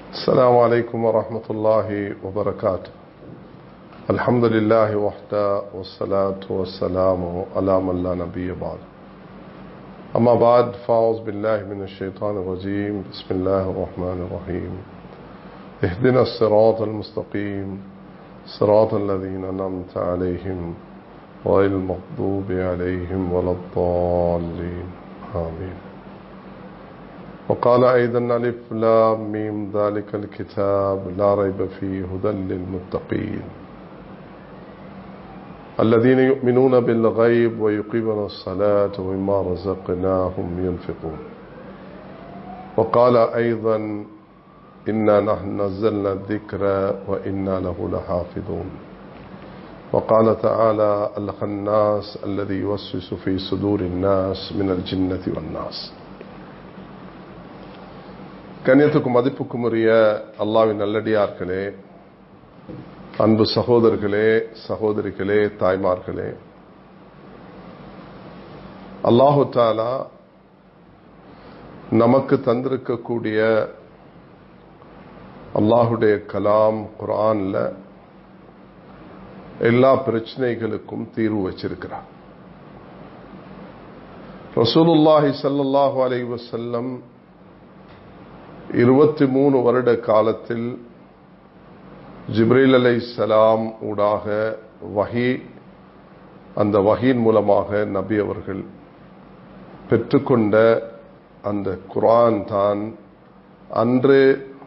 السلام عليكم ورحمة الله وبركاته الحمد لله وحده والصلاة والسلام على من لا نبي بعد أما بعد فأعوذ بالله من الشيطان الرجيم بسم الله الرحمن الرحيم اهدنا الصراط المستقيم صراط الذين أنعمت عليهم غير المغضوب عليهم ولا الضالين آمين وقال أيضا ألف لام ميم ذلك الكتاب لا ريب فيه هدى للمتقين الذين يؤمنون بالغيب ويقيمون الصلاة ومما رزقناهم ينفقون وقال أيضا إنا نحن نزلنا الذكر وإنا له لحافظون وقال تعالى الخناس الذي يوسوس في صدور الناس من الجنة والناس கண்ணியத்துக்கும் மதிப்புக்கும் உரிய அல்லாவின் நல்லடியார்களே அன்பு சகோதரர்களே சகோதரிகளே தாய்மார்களே அல்லாஹு தாலா நமக்கு தந்திருக்கக்கூடிய அல்லாஹுடைய கலாம் குரான்ல எல்லா பிரச்சனைகளுக்கும் தீர்வு வச்சிருக்கிறார் ரசூலுல்லாஹி சல்லாஹூ அலை வசல்லம் இருபத்தி மூணு வருட காலத்தில் ஜிப்ரீல் அலை சலாம் ஊடாக வகி அந்த வகியின் மூலமாக நபி அவர்கள் பெற்றுக்கொண்ட அந்த குரான் தான் அன்று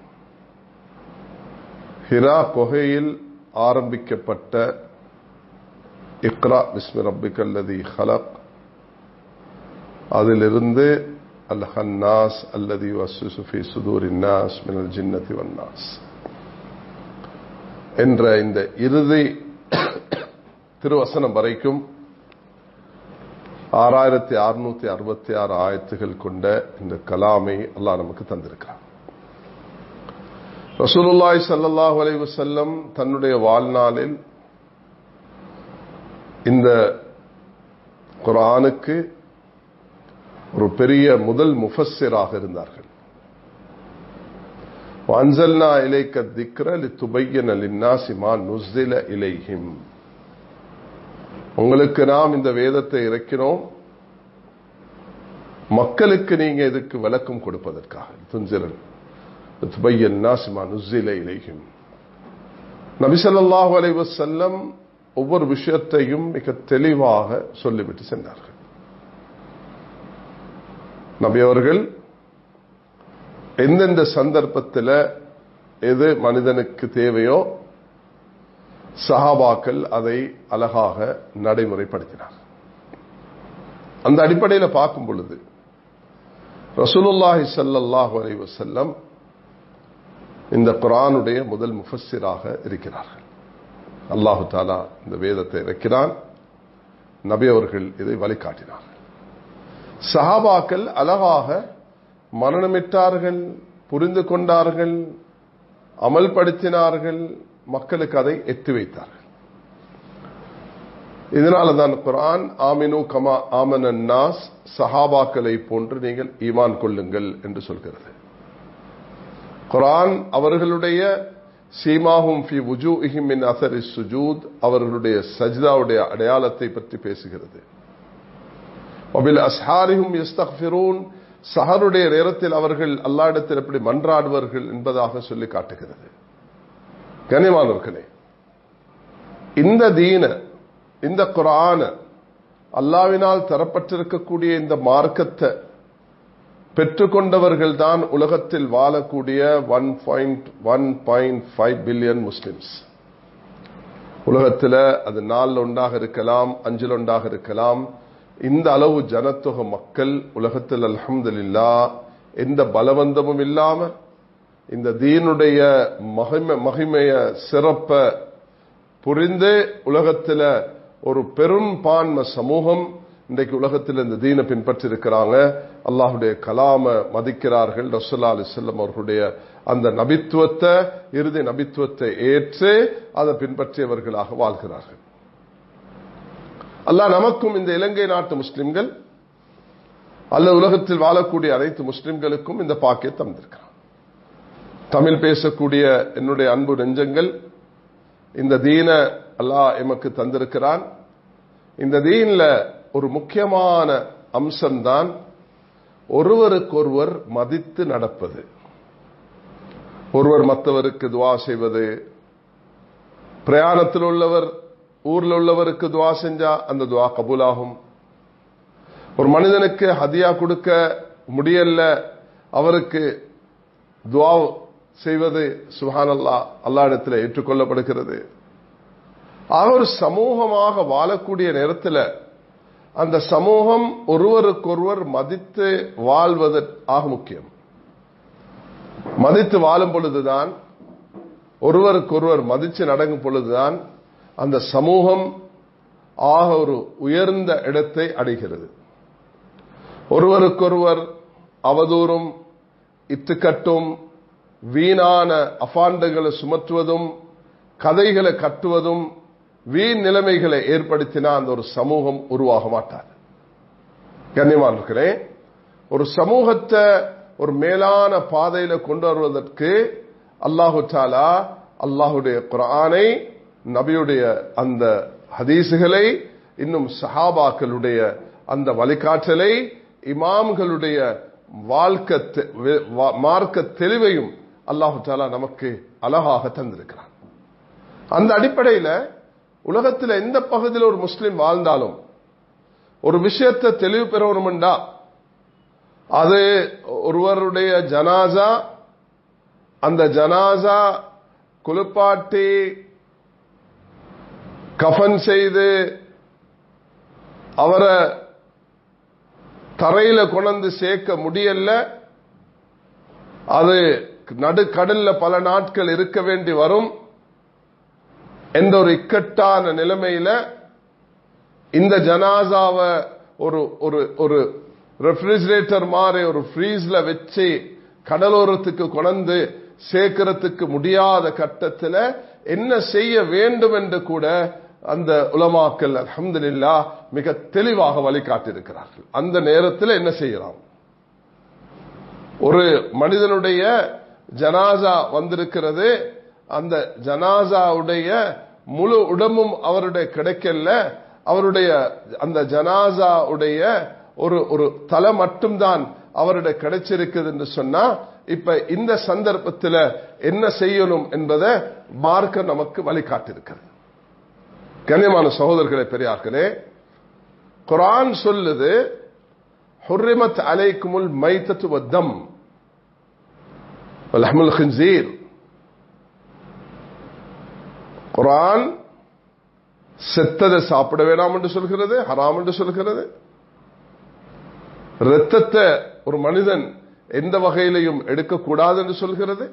ஹிரா கொகையில் ஆரம்பிக்கப்பட்ட இக்ரா பிஸ்மி ரப்பிகல்லதி ஹலக் அதிலிருந்து الخناس الذي يوسوس في صدور الناس من الجنة والناس என்ற இந்த இறுதி திருவசனம் வரைக்கும் ஆறாயிரத்தி அறுநூத்தி அறுபத்தி ஆறு ஆயத்துகள் கொண்ட இந்த கலாமை அல்லாஹ் நமக்கு தந்திருக்கிறார் ரசூலுல்லாய் சல்லாஹூ அலைவு செல்லம் தன்னுடைய வாழ்நாளில் இந்த குரானுக்கு ஒரு பெரிய முதல் முஃபஸராக இருந்தார்கள் வான்சல்னா இலைக்க திக்ர துபையன லின்னாசிமா நுஸ்தில இலைஹிம் உங்களுக்கு நாம் இந்த வேதத்தை இறக்கினோம் மக்களுக்கு நீங்க இதுக்கு விளக்கம் கொடுப்பதற்காக துன்சிலன் துபையன் நாசிமா நுஸ்தில இலைஹிம் நபிசல்லாஹு அலைவசல்லம் ஒவ்வொரு விஷயத்தையும் மிக தெளிவாக சொல்லிவிட்டு சென்றார்கள் நபி அவர்கள் எந்தெந்த சந்தர்ப்பத்தில் எது மனிதனுக்கு தேவையோ சஹாபாக்கள் அதை அழகாக நடைமுறைப்படுத்தினார் அந்த அடிப்படையில் பார்க்கும் பொழுது ரசூலுல்லாஹி சல்லாஹூ அலை வசல்லம் இந்த குரானுடைய முதல் முஃபஸிராக இருக்கிறார்கள் அல்லாஹு தாலா இந்த வேதத்தை இறக்கிறான் நபி அவர்கள் இதை வழிகாட்டினார்கள் சஹாபாக்கள் அழகாக மரணமிட்டார்கள் புரிந்து கொண்டார்கள் அமல்படுத்தினார்கள் மக்களுக்கு அதை எத்தி வைத்தார்கள் இதனால தான் குரான் ஆமினு கமா ஆமன் நாஸ் சஹாபாக்களை போன்று நீங்கள் ஈமான் கொள்ளுங்கள் என்று சொல்கிறது குரான் அவர்களுடைய சீமாஹும் ஃபி உஜூ இஹிமின் அசரி சுஜூத் அவர்களுடைய சஜ்தாவுடைய அடையாளத்தை பற்றி பேசுகிறது ஒபில் அஸ்ஹாரிஹும் எஸ்தக்ஃபிரூன் சஹருடைய நேரத்தில் அவர்கள் அல்லாடத்தில் எப்படி மன்றாடுவார்கள் என்பதாக சொல்லி காட்டுகிறது கனிமானவர்களே இந்த தீன இந்த குரான அல்லாவினால் தரப்பட்டிருக்கக்கூடிய இந்த மார்க்கத்தை பெற்றுக்கொண்டவர்கள் தான் உலகத்தில் வாழக்கூடிய one point one point five billion Muslims உலகத்தில் அது நாலு ஒன்றாக இருக்கலாம் அஞ்சில் ஒன்றாக இருக்கலாம் இந்த அளவு ஜனத்தொகை மக்கள் உலகத்தில் அலமதுல்லா எந்த பலவந்தமும் இல்லாம இந்த தீனுடைய மகிமை மகிமைய சிறப்ப புரிந்து உலகத்தில் ஒரு பெரும் பான்ம சமூகம் இன்றைக்கு உலகத்தில் இந்த தீனை பின்பற்றி இருக்கிறாங்க அல்லாஹுடைய கலாம மதிக்கிறார்கள் ரசுல்லா அலி செல்லம் அவர்களுடைய அந்த நபித்துவத்தை இறுதி நபித்துவத்தை ஏற்று அதை பின்பற்றியவர்களாக வாழ்கிறார்கள் அல்லாஹ் நமக்கும் இந்த இலங்கை நாட்டு முஸ்லிம்கள் அல்ல உலகத்தில் வாழக்கூடிய அனைத்து முஸ்லிம்களுக்கும் இந்த பாக்கியம் தந்திருக்கிறான் தமிழ் பேசக்கூடிய என்னுடைய அன்பு நெஞ்சங்கள் இந்த தீன அல்லாஹ் எமக்கு தந்திருக்கிறான் இந்த தீன்ல ஒரு முக்கியமான அம்சம்தான் ஒருவருக்கொருவர் மதித்து நடப்பது ஒருவர் மற்றவருக்கு துவா செய்வது பிரயாணத்தில் உள்ளவர் ஊர்ல உள்ளவருக்கு துவா செஞ்சா அந்த துவா கபூலாகும் ஒரு மனிதனுக்கு ஹதியா கொடுக்க முடியல அவருக்கு துவா செய்வது சுஹான் அல்லா அல்லா இடத்துல ஏற்றுக்கொள்ளப்படுகிறது ஆக ஒரு சமூகமாக வாழக்கூடிய நேரத்தில் அந்த சமூகம் ஒருவருக்கொருவர் மதித்து வாழ்வது ஆக முக்கியம் மதித்து வாழும் பொழுதுதான் ஒருவருக்கொருவர் மதித்து நடக்கும் பொழுதுதான் அந்த சமூகம் ஆக ஒரு உயர்ந்த இடத்தை அடைகிறது ஒருவருக்கொருவர் அவதூறும் இத்துக்கட்டும் வீணான அபாண்டங்களை சுமற்றுவதும் கதைகளை கட்டுவதும் வீண் நிலைமைகளை ஏற்படுத்தினா அந்த ஒரு சமூகம் உருவாக மாட்டார் கண்ணியமானே ஒரு சமூகத்தை ஒரு மேலான பாதையில கொண்டு வருவதற்கு அல்லாஹு தாலா அல்லாஹுடைய குரானை நபியுடைய அந்த ஹதீசுகளை இன்னும் சஹாபாக்களுடைய அந்த வழிகாட்டலை இமாம்களுடைய வாழ்க்கை மார்க்க தெளிவையும் அல்லாஹு தாலா நமக்கு அழகாக தந்திருக்கிறான் அந்த அடிப்படையில் உலகத்தில் எந்த பகுதியில் ஒரு முஸ்லீம் வாழ்ந்தாலும் ஒரு விஷயத்தை தெளிவு பெறணும்டா அது ஒருவருடைய ஜனாசா அந்த ஜனாசா குளிப்பாட்டி கஃன் செய்து அவரை தரையில கொண்டு சேர்க்க முடியல அது நடுக்கடல்ல பல நாட்கள் இருக்க வேண்டி வரும் என்ற ஒரு இக்கட்டான நிலைமையில இந்த ஜனாசாவை ஒரு ஒரு ஒரு ரெஃப்ரிஜரேட்டர் மாதிரி ஒரு ஃப்ரீஸ்ல வச்சு கடலோரத்துக்கு கொண்டு சேர்க்கறதுக்கு முடியாத கட்டத்தில் என்ன செய்ய வேண்டும் என்று கூட அந்த உலமாக்கல் அஹமதுல்லா மிக தெளிவாக வழிகாட்டியிருக்கிறார்கள் அந்த நேரத்தில் என்ன செய்யலாம் ஒரு மனிதனுடைய ஜனாசா வந்திருக்கிறது அந்த ஜனாசாவுடைய முழு உடம்பும் அவருடைய கிடைக்கல அவருடைய அந்த ஜனாசாவுடைய ஒரு ஒரு தலை மட்டும்தான் அவருடைய கிடைச்சிருக்குது என்று சொன்னா இப்ப இந்த சந்தர்ப்பத்தில் என்ன செய்யணும் என்பதை மார்க்க நமக்கு வழிகாட்டிருக்கிறது கண்ணியமான சகோதரர்களே பெரியார்களே குரான் சொல்லுது ஹுர்ரிமத் அலைக்குமுல் மைத்தத்து வத்தம் வல்ஹமுல் ஹின்சீர் குரான் செத்ததை சாப்பிட வேணாம் என்று சொல்கிறது ஹராம் என்று சொல்கிறது ரத்தத்தை ஒரு மனிதன் எந்த வகையிலையும் எடுக்கக்கூடாது என்று சொல்கிறது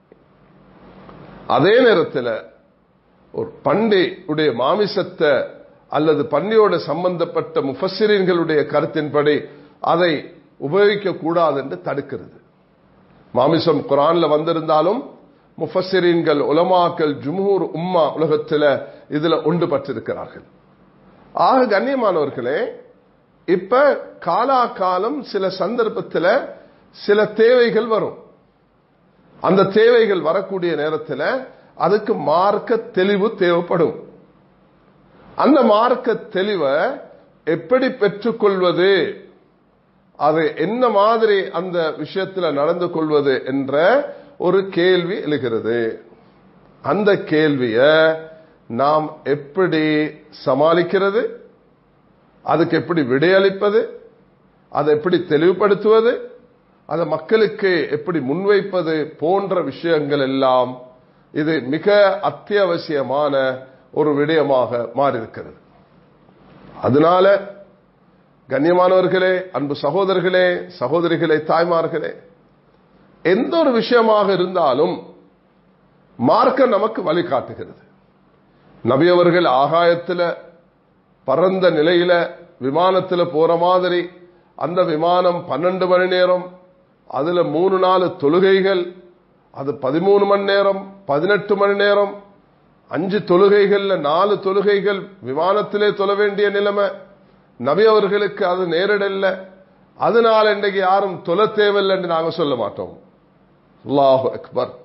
அதே நேரத்தில் ஒரு பண்டி உடைய மாமிசத்தை அல்லது பன்னியோட சம்பந்தப்பட்ட முஃபசிரியர்களுடைய கருத்தின்படி அதை உபயோகிக்க கூடாது என்று தடுக்கிறது மாமிசம் குரான்ல வந்திருந்தாலும் முஃபசிரீன்கள் உலமாக்கள் ஜும்ஹூர் உம்மா உலகத்தில் இதுல ஒன்று பற்றிருக்கிறார்கள் ஆக கண்ணியமானவர்களே இப்ப காலாகாலம் சில சந்தர்ப்பத்தில் சில தேவைகள் வரும் அந்த தேவைகள் வரக்கூடிய நேரத்தில் அதுக்கு மார்க்க தெளிவு தேவைப்படும் அந்த மார்க்க தெளிவை எப்படி பெற்றுக்கொள்வது அது என்ன மாதிரி அந்த விஷயத்தில் நடந்து கொள்வது என்ற ஒரு கேள்வி எழுகிறது அந்த கேள்விய நாம் எப்படி சமாளிக்கிறது அதுக்கு எப்படி விடையளிப்பது அதை எப்படி தெளிவுபடுத்துவது அதை மக்களுக்கு எப்படி முன்வைப்பது போன்ற விஷயங்கள் எல்லாம் இது மிக அத்தியாவசியமான ஒரு விடயமாக மாறியிருக்கிறது அதனால கண்ணியமானவர்களே அன்பு சகோதரர்களே சகோதரிகளே தாய்மார்களே எந்த ஒரு விஷயமாக இருந்தாலும் மார்க்க நமக்கு வழிகாட்டுகிறது நபியவர்கள் ஆகாயத்தில் பறந்த நிலையில விமானத்தில் போற மாதிரி அந்த விமானம் பன்னெண்டு மணி நேரம் அதுல மூணு நாலு தொழுகைகள் அது பதிமூணு மணி நேரம் பதினெட்டு மணி நேரம் அஞ்சு தொழுகைகள்ல நாலு தொழுகைகள் விமானத்திலே தொழ வேண்டிய நிலைமை நபி அவர்களுக்கு அது நேரிடல்ல அதனால இன்றைக்கு யாரும் தொலை தேவையில்லை என்று நாங்க சொல்ல மாட்டோம் அல்லாஹு அக்பர்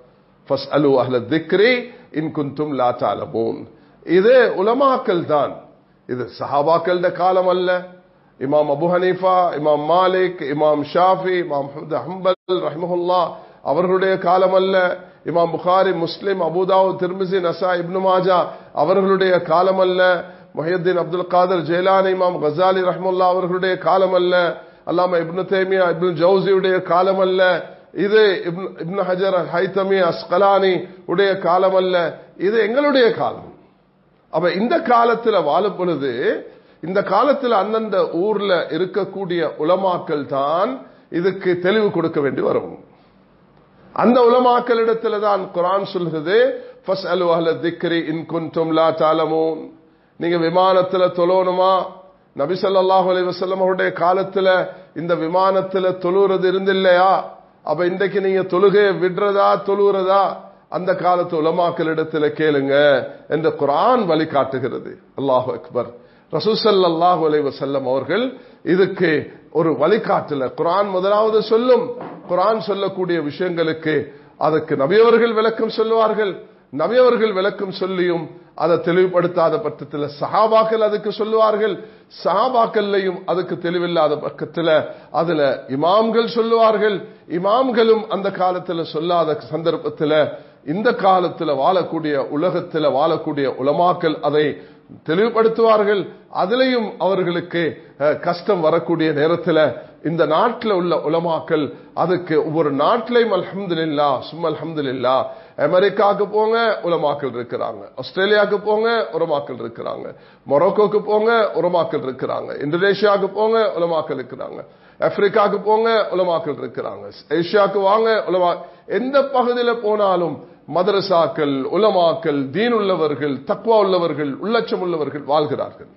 ஃபஸ்அலு அஹ்ல திக்ரி இன் குந்தும் லா தஅலமூன் இது உலமாக்கள் தான் இது சஹாபாக்களோட காலம் அல்ல இமாம் அபு ஹனீஃபா இமாம் மாலிக் இமாம் ஷாஃபி இமாம் அஹ்மத் ஹம்பல் ரஹ்மஹுல்லா அவர்களுடைய காலம் அல்ல இமாம் புகாரி முஸ்லிம் அபுதாவு திருமிசி நசா இப்னு மாஜா அவர்களுடைய காலம் அல்ல முஹியத்தீன் அப்துல் காதர் ஜெயலானி இமாம் கசாலி ரஹ்முல்லா அவர்களுடைய காலம் அல்ல அல்லாம இப்னு தேமியா இப்னு ஜவுசியுடைய காலம் அல்ல இது இப்னு இப்னு ஹஜர் ஹைத்தமி அஸ்கலானி உடைய காலம் அல்ல இது எங்களுடைய காலம் அப்ப இந்த காலத்துல வாழும் பொழுது இந்த காலத்துல அந்தந்த ஊர்ல இருக்கக்கூடிய உலமாக்கள் தான் இதுக்கு தெளிவு கொடுக்க வேண்டி வரும் அந்த உலமாக்களிடத்துல தான் குரான் சொல்கிறது ஃபஸ்அலு அஹ்ல திக்ரி இன் குன்தும் லா தஅலமூன் நீங்க விமானத்துல தொழணுமா நபி ஸல்லல்லாஹு அலைஹி வஸல்லம் அவருடைய காலத்துல இந்த விமானத்துல தொழுறது இருந்தில்லையா அப்ப இன்றைக்கு நீங்க தொழுகையை விடுறதா தொழுகிறதா அந்த காலத்து உலமாக்களிடத்துல கேளுங்க என்று குரான் வழிகாட்டுகிறது அல்லாஹு அக்பர் ரசூசல்லாஹு அலைஹி வஸல்லம் அவர்கள் இதுக்கு ஒரு வழிகாட்டல குரான் முதலாவது சொல்லும் குரான் சொல்லக்கூடிய விஷயங்களுக்கு அதற்கு நபியவர்கள் விளக்கம் சொல்லுவார்கள் நபியவர்கள் விளக்கம் சொல்லியும் அதை தெளிவுபடுத்தாத பட்சத்தில் சஹாபாக்கள் அதுக்கு சொல்லுவார்கள் சஹாபாக்கள்லையும் அதுக்கு தெளிவில்லாத பக்கத்தில் அதுல இமாம்கள் சொல்லுவார்கள் இமாம்களும் அந்த காலத்துல சொல்லாத சந்தர்ப்பத்தில் இந்த காலத்துல வாழக்கூடிய உலகத்துல வாழக்கூடிய உலமாக்கள் அதை தெளிவுபடுத்துவார்கள் அதிலையும் அவர்களுக்கு அஹ், கஷ்டம் வரக்கூடிய நேரத்தில் இந்த நாட்டில் உள்ள உலமாக்கள் அதுக்கு ஒவ்வொரு நாட்டிலையும் அல்ஹம்துலில்லா சும்மா அல்ஹம்துலில்லா அமெரிக்காவுக்கு போங்க உலமாக்கள் இருக்கிறாங்க ஆஸ்திரேலியாவுக்கு போங்க உலமாக்கள் இருக்கிறாங்க மொரோக்கோக்கு போங்க உலமாக்கள் இருக்கிறாங்க இந்தோனேஷியாவுக்கு போங்க உலமாக்கள் இருக்கிறாங்க ஆப்பிரிக்காவுக்கு போங்க உலமாக்கள் இருக்கிறாங்க ஏஷியாவுக்கு வாங்க உலமா எந்த பகுதியில போனாலும் மதரசாக்கள் உலமாக்கள் தீன் உள்ளவர்கள் தக்வா உள்ளவர்கள் உள்ளச்சம் உள்ளவர்கள் வாழ்கிறார்கள்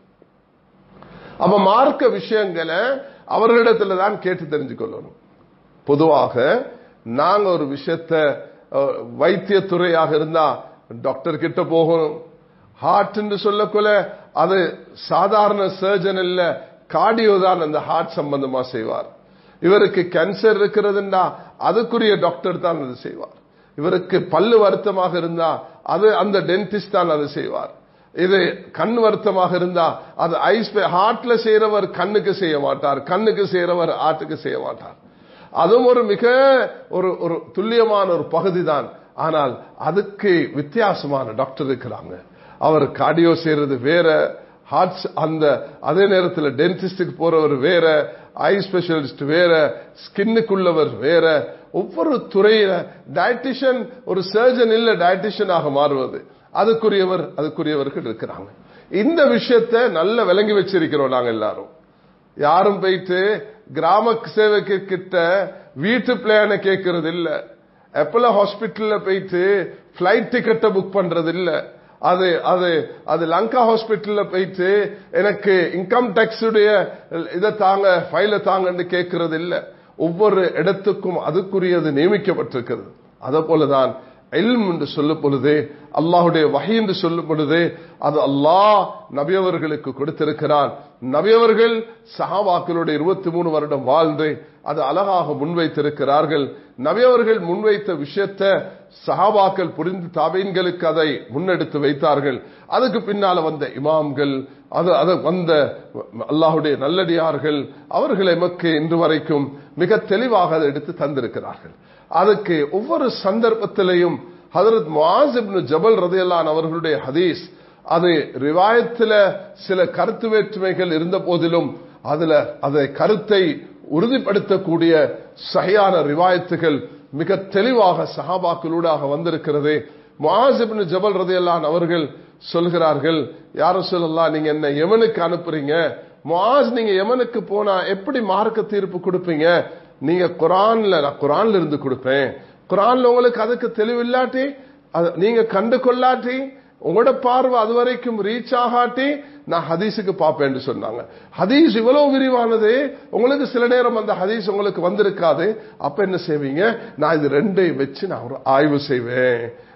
அப்ப மார்க்க விஷயங்களை அவர்களிடத்துல தான் கேட்டு தெரிஞ்சுக்கொள்ளணும் பொதுவாக நாங்க ஒரு விஷயத்த அஹ், வைத்தியத்துறையாக இருந்தா டாக்டர் கிட்ட போகணும் ஹார்ட் என்று சொல்லக்குள்ள அது சாதாரண சர்ஜன் இல்ல கார்டியோ தான் அந்த ஹார்ட் சம்பந்தமா செய்வார் இவருக்கு கேன்சர் இருக்கிறதுண்டா அதுக்குரிய டாக்டர் தான் அது செய்வார் இவருக்கு பல்லு வருத்தமாக இருந்தா அது அந்த டென்டிஸ்ட் தான் அது செய்வார் இது கண் வருத்தமாக இருந்தா அது ஐஸ் ஹார்ட்ல செய்யறவர் கண்ணுக்கு செய்ய மாட்டார் கண்ணுக்கு செய்யறவர் ஆட்டுக்கு செய்ய மாட்டார் அதுவும் ஒரு மிக ஒரு ஒரு துல்லியமான ஒரு பகுதி தான் ஆனால் அதுக்கு வித்தியாசமான டாக்டர் இருக்கிறாங்க அவர் கார்டியோ செய்யறது வேற ஹார்ட்ஸ் அந்த அதே நேரத்தில் டென்டிஸ்டுக்கு போறவர் வேற ஐ ஸ்பெஷலிஸ்ட் வேற ஸ்கின்னுக்குள்ளவர் வேற ஒவ்வொரு துறையில டயட்டிஷியன் ஒரு சர்ஜன் இல்ல டயட்டிஷியனாக மாறுவது அதுக்குரியவர் அதுக்குரியவர்கள் இருக்கிறாங்க இந்த விஷயத்தை நல்ல விளங்கி வச்சிருக்கிறோம் நாங்க எல்லாரும் யாரும் போயிட்டு கிராம சேவைக்கு கிட்ட வீட்டு பிளான கேட்கறது இல்ல எப்பல ஹாஸ்பிட்டல்ல போயிட்டு பிளைட் டிக்கெட்டை புக் பண்றது இல்ல அது அது அது லங்கா ஹாஸ்பிட்டல்ல போயிட்டு எனக்கு இன்கம் டேக்ஸ் உடைய இதை தாங்க ஃபைல தாங்கன்னு கேட்கறது இல்ல ஒவ்வொரு இடத்துக்கும் அதுக்குரியது நியமிக்கப்பட்டிருக்கிறது அதே போலதான் இல்ம் என்று சொல்லும் பொழுது அல்லாஹுடைய வகை என்று சொல்லும் பொழுது அது அல்லாஹ் நபியவர்களுக்கு கொடுத்திருக்கிறான் நபியவர்கள் சஹாபாக்களுடைய இருபத்தி மூணு வருடம் வாழ்ந்து அது அழகாக முன்வைத்திருக்கிறார்கள் நபியவர்கள் முன்வைத்த விஷயத்தை சஹாபாக்கள் புரிந்து தாபீன்களுக்கு அதை முன்னெடுத்து வைத்தார்கள் அதுக்கு பின்னால வந்த இமாம்கள் அது அது வந்த அல்லாஹுடைய நல்லடியார்கள் அவர்கள் எமக்கு இன்று வரைக்கும் மிக தெளிவாக அதை எடுத்து தந்திருக்கிறார்கள் அதுக்கு ஒவ்வொரு சந்தர்ப்பத்திலையும் ஹதரத் முஆஸ் இப்னு ஜபல் ரதியல்லான் அவர்களுடைய ஹதீஸ் அது ரிவாயத்துல சில கருத்து வேற்றுமைகள் இருந்த போதிலும் அதுல அதை கருத்தை உறுதிப்படுத்தக்கூடிய சகையான ரிவாயத்துகள் மிக தெளிவாக சஹாபாக்களூடாக வந்திருக்கிறது முஆஸ் இப்னு ஜபல் ரதியல்லான் அவர்கள் சொல்கிறார்கள் யாரும் சொல்லலாம் நீங்க என்ன யமனுக்கு அனுப்புறீங்க முஆஸ் நீங்க யமனுக்கு போனா எப்படி மார்க்க தீர்ப்பு கொடுப்பீங்க நீங்க குரான்ல நான் குரான்ல இருந்து கொடுப்பேன் குரான்ல உங்களுக்கு அதுக்கு தெளிவில்லாட்டி அது- நீங்க கண்டு கொள்ளாட்டி உங்களோட பார்வை அது வரைக்கும் ரீச் ஆகாட்டி நான் ஹதீஸுக்கு பார்ப்பேன்னு சொன்னாங்க ஹதீஸ் இவ்வளவு விரிவானது உங்களுக்கு சில நேரம் அந்த ஹதீஸ் உங்களுக்கு வந்திருக்காது அப்ப என்ன செய்வீங்க நான் இது ரெண்டையும் வச்சு நான் ஒரு ஆய்வு செய்வேன்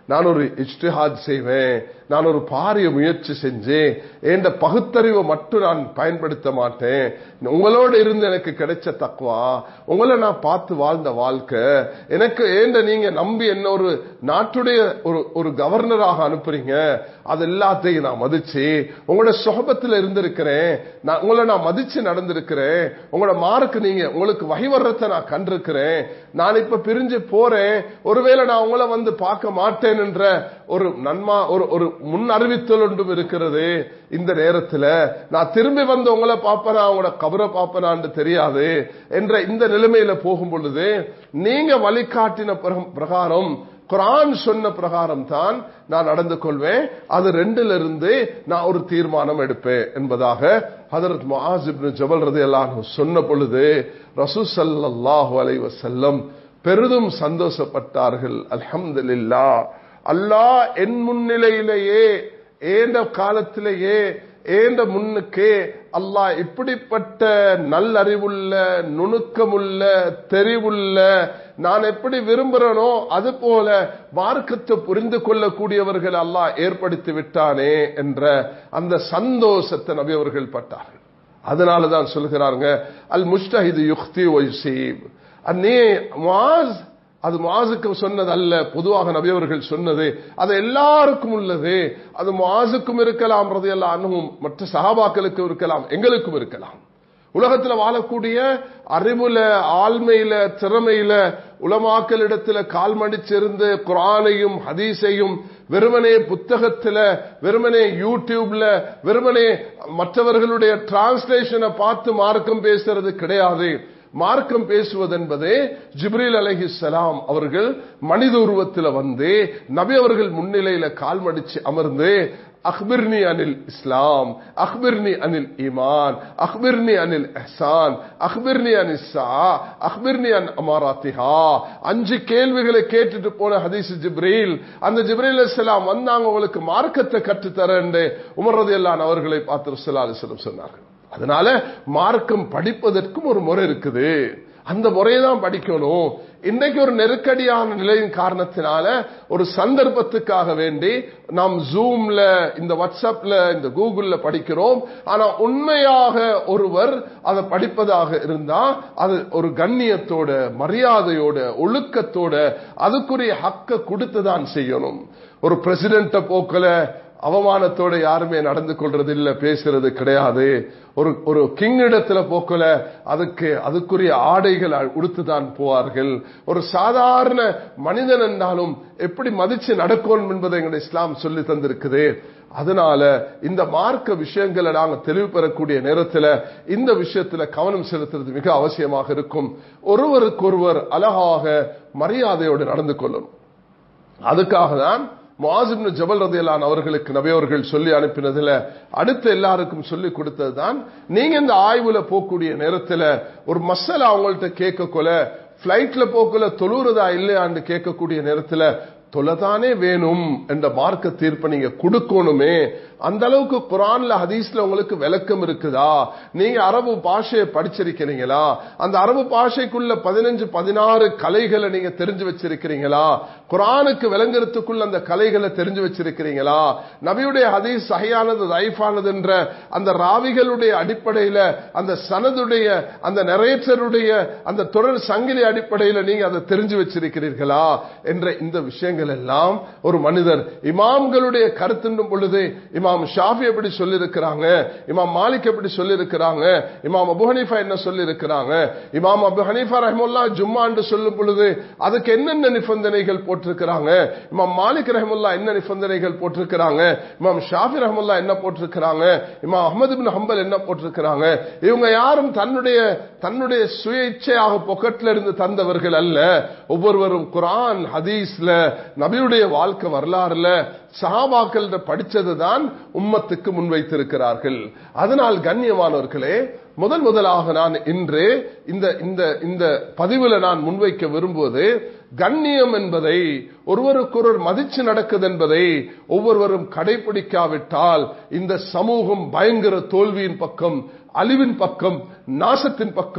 நான் ஒரு இஷ்டிஹாத் செய்வேன் நான் ஒரு பாரிய முயற்சி செஞ்சு என்ற பகுத்தறிவை மட்டும் நான் பயன்படுத்த மாட்டேன் உங்களோட இருந்து எனக்கு கிடைச்ச தக்குவா உங்களை நான் பார்த்து வாழ்ந்த வாழ்க்கை எனக்கு ஏண்ட நீங்க நம்பி என்ன ஒரு நாட்டுடைய ஒரு ஒரு கவர்னராக அனுப்புறீங்க அது எல்லாத்தையும் நான் மதிச்சு உங்களோட சுகபத்தில் இருந்திருக்கிறேன் நான் உங்களை நான் மதிச்சு நடந்திருக்கிறேன் உங்களோட மார்க்கு நீங்க உங்களுக்கு வகை வர்றதை நான் கண்டிருக்கிறேன் நான் இப்ப பிரிஞ்சு போறேன் ஒருவேளை நான் உங்களை வந்து பார்க்க மாட்டேன் என்ற ஒரு நன்மா ஒரு ஒரு முன் அறிவித்தல் ஒன்றும் இருக்கிறது இந்த நேரத்தில் நான் திரும்பி வந்து உங்களை பார்ப்பனா உங்களோட கபரை பார்ப்பனான்னு தெரியாது என்ற இந்த நிலைமையில போகும் பொழுது நீங்க வழிகாட்டின பிரகாரம் குரான் சொன்ன பிரகாரம் தான் நான் நடந்து கொள்வேன் அது ரெண்டுல இருந்து நான் ஒரு தீர்மானம் எடுப்பேன் என்பதாக ஹதரத் மஹாசிப் ஜபல் ரதி எல்லாம் சொன்ன பொழுது ரசூ சல்லாஹூ அலை வசல்லம் பெரிதும் சந்தோஷப்பட்டார்கள் அல்ஹம்துலில்லா அல்லாஹ் என் முன்னிலையிலேயே ஏந்த காலத்திலேயே ஏந்த முன்னுக்கு அல்லாஹ் இப்படிப்பட்ட நல்லறிவுள்ள நுணுக்கமுள்ள தெரிவுள்ள நான் எப்படி விரும்புறனோ அது போல மார்க்கத்தை புரிந்து கொள்ளக்கூடியவர்கள் அல்லாஹ் ஏற்படுத்தி விட்டானே என்ற அந்த சந்தோஷத்தை நபி அவர்கள் பட்டார்கள் அதனாலதான் சொல்கிறாங்க அல் முஸ்டஹிது யுக்தி ஒய்சீப் அந்நே மாஸ் அது மாசுக்கு சொன்னது அல்ல பொதுவாக நபியவர்கள் சொன்னது அது எல்லாருக்கும் உள்ளது அது மாசுக்கும் இருக்கலாம் எல்லாம் அணுகும் மற்ற சகாபாக்களுக்கும் இருக்கலாம் எங்களுக்கும் இருக்கலாம் உலகத்தில் வாழக்கூடிய அறிவுல ஆழ்மையில திறமையில உலமாக்களிடத்துல கால் மடிச்சிருந்து குரானையும் ஹதீஸையும் வெறுமனே புத்தகத்துல வெறுமனே யூடியூப்ல வெறுமனே மற்றவர்களுடைய டிரான்ஸ்லேஷனை பார்த்து மார்க்கம் பேசுறது கிடையாது மார்க்கம் பேசுவதென்பது ஜிப்ரீல் அலஹிசலாம் அவர்கள் மனித உருவத்தில் வந்து நபி அவர்கள் முன்னிலையில கால் மடிச்சு அமர்ந்து அக்பிர்னி அனில் இஸ்லாம் அக்பிர்னி அனில் ஈமான் அக்பிர்னி அனில் எஹ்சான் அக்பிர்னி அனில் சா அக்பிர்னி அன் அமாராத்திஹா அஞ்சு கேள்விகளை கேட்டுட்டு போன ஹதீஸ் ஜிப்ரீல் அந்த ஜிப்ரீல் அலிஸ்லாம் வந்தாங்க உங்களுக்கு மார்க்கத்தை கற்றுத்தரேன் உமர்றது எல்லாம் அவர்களை பார்த்து ரசூல்லா அலிஸ்லம் சொன்னார்கள் அதனால மார்க்கம் படிப்பதற்கும் ஒரு முறை இருக்குது அந்த முறையை தான் படிக்கணும் இன்னைக்கு ஒரு நெருக்கடியான நிலையின் காரணத்தினால ஒரு சந்தர்ப்பத்துக்காக வேண்டி நாம் ஜூம்ல இந்த வாட்ஸ்அப்ல இந்த கூகுள்ல படிக்கிறோம் ஆனா உண்மையாக ஒருவர் அதை படிப்பதாக இருந்தா அது ஒரு கண்ணியத்தோட மரியாதையோட ஒழுக்கத்தோட அதுக்குரிய ஹக்க கொடுத்துதான் செய்யணும் ஒரு பிரசிடென்ட போக்கல அவமானத்தோட யாருமே நடந்து கொள்றது இல்ல பேசுறது கிடையாது ஒரு ஒரு கிங் இடத்துல போக்கல அதுக்கு அதுக்குரிய ஆடைகள் உடுத்துதான் போவார்கள் ஒரு சாதாரண மனிதன் என்றாலும் எப்படி மதிச்சு நடக்கும் என்பதை எங்களுடைய இஸ்லாம் சொல்லி தந்திருக்குது அதனால இந்த மார்க்க விஷயங்களை நாங்க தெளிவு பெறக்கூடிய நேரத்தில் இந்த விஷயத்துல கவனம் செலுத்துறது மிக அவசியமாக இருக்கும் ஒருவருக்கொருவர் அழகாக மரியாதையோடு நடந்து கொள்ளணும் அதுக்காக தான் மாசிப்னு ஜபல் ரதையலான் அவர்களுக்கு நபியவர்கள் சொல்லி அனுப்பினதுல அடுத்து எல்லாருக்கும் சொல்லி கொடுத்தது தான் நீங்க இந்த ஆய்வுல போகக்கூடிய நேரத்தில் ஒரு மசாலா அவங்கள்ட்ட கேட்க கொல பிளைட்ல போக்குல தொழுறதா இல்லையான்னு கேட்கக்கூடிய நேரத்தில் தொலைதானே வேணும் என்ற மார்க்க தீர்ப்பை நீங்க கொடுக்கணுமே அந்த அளவுக்கு குரான்ல ஹதீஸ்ல உங்களுக்கு விளக்கம் இருக்குதா நீங்க அரபு பாஷையை படிச்சிருக்கிறீங்களா அந்த அரபு பாஷைக்குள்ள பதினஞ்சு பதினாறு கலைகளை நீங்க தெரிஞ்சு வச்சிருக்கிறீங்களா குரானுக்கு விளங்குறதுக்குள்ள அந்த கலைகளை தெரிஞ்சு வச்சிருக்கிறீங்களா நபியுடைய ஹதீஸ் சகையானது ரைஃபானது என்ற அந்த ராவிகளுடைய அடிப்படையில அந்த சனதுடைய அந்த நரேட்டருடைய அந்த தொடர் சங்கிலி அடிப்படையில நீங்க அதை தெரிஞ்சு வச்சிருக்கிறீர்களா என்ற இந்த விஷயங்கள் எல்லாம் ஒரு மனிதர் இமாம்களுடைய கருத்துன்னும் பொழுது இமாம் ஷாஃபி எப்படி சொல்லியிருக்கிறாங்க இமாம் மாலிக் எப்படி சொல்லியிருக்கிறாங்க இமாம் அபு ஹனீஃபா என்ன சொல்லியிருக்கிறாங்க இமாம் அபு ஹனீஃபா ரஹமுல்லா ஜும்மா என்று சொல்லும் பொழுது அதுக்கு என்னென்ன நிபந்தனைகள் போட்டிருக்கிறாங்க இமாம் மாலிக் ரஹமுல்லா என்ன நிபந்தனைகள் போட்டிருக்கிறாங்க இமாம் ஷாஃபி ரஹமுல்லா என்ன போட்டிருக்கிறாங்க இமாம் அஹமது பின் ஹம்பல் என்ன போட்டிருக்கிறாங்க இவங்க யாரும் தன்னுடைய தன்னுடைய சுய இச்சையாக பொக்கெட்ல இருந்து தந்தவர்கள் அல்ல ஒவ்வொருவரும் குரான் ஹதீஸ்ல நபியுடைய வாழ்க்கை வரலாறுல சஹாபாக்கள் படிச்சது தான் உம்மத்துக்கு முன்வைத்திருக்கிறார்கள் அதனால் கண்ணியமானவர்களே முதல் முதலாக நான் இன்று இந்த இந்த இந்த பதிவுல நான் முன்வைக்க விரும்புவது கண்ணியம் என்பதை ஒருவருக்கொருவர் மதிச்சு நடக்குது என்பதை ஒவ்வொருவரும் கடைபிடிக்காவிட்டால் இந்த சமூகம் பயங்கர தோல்வியின் பக்கம் அழிவின் பக்கம் நாசத்தின் பக்கம்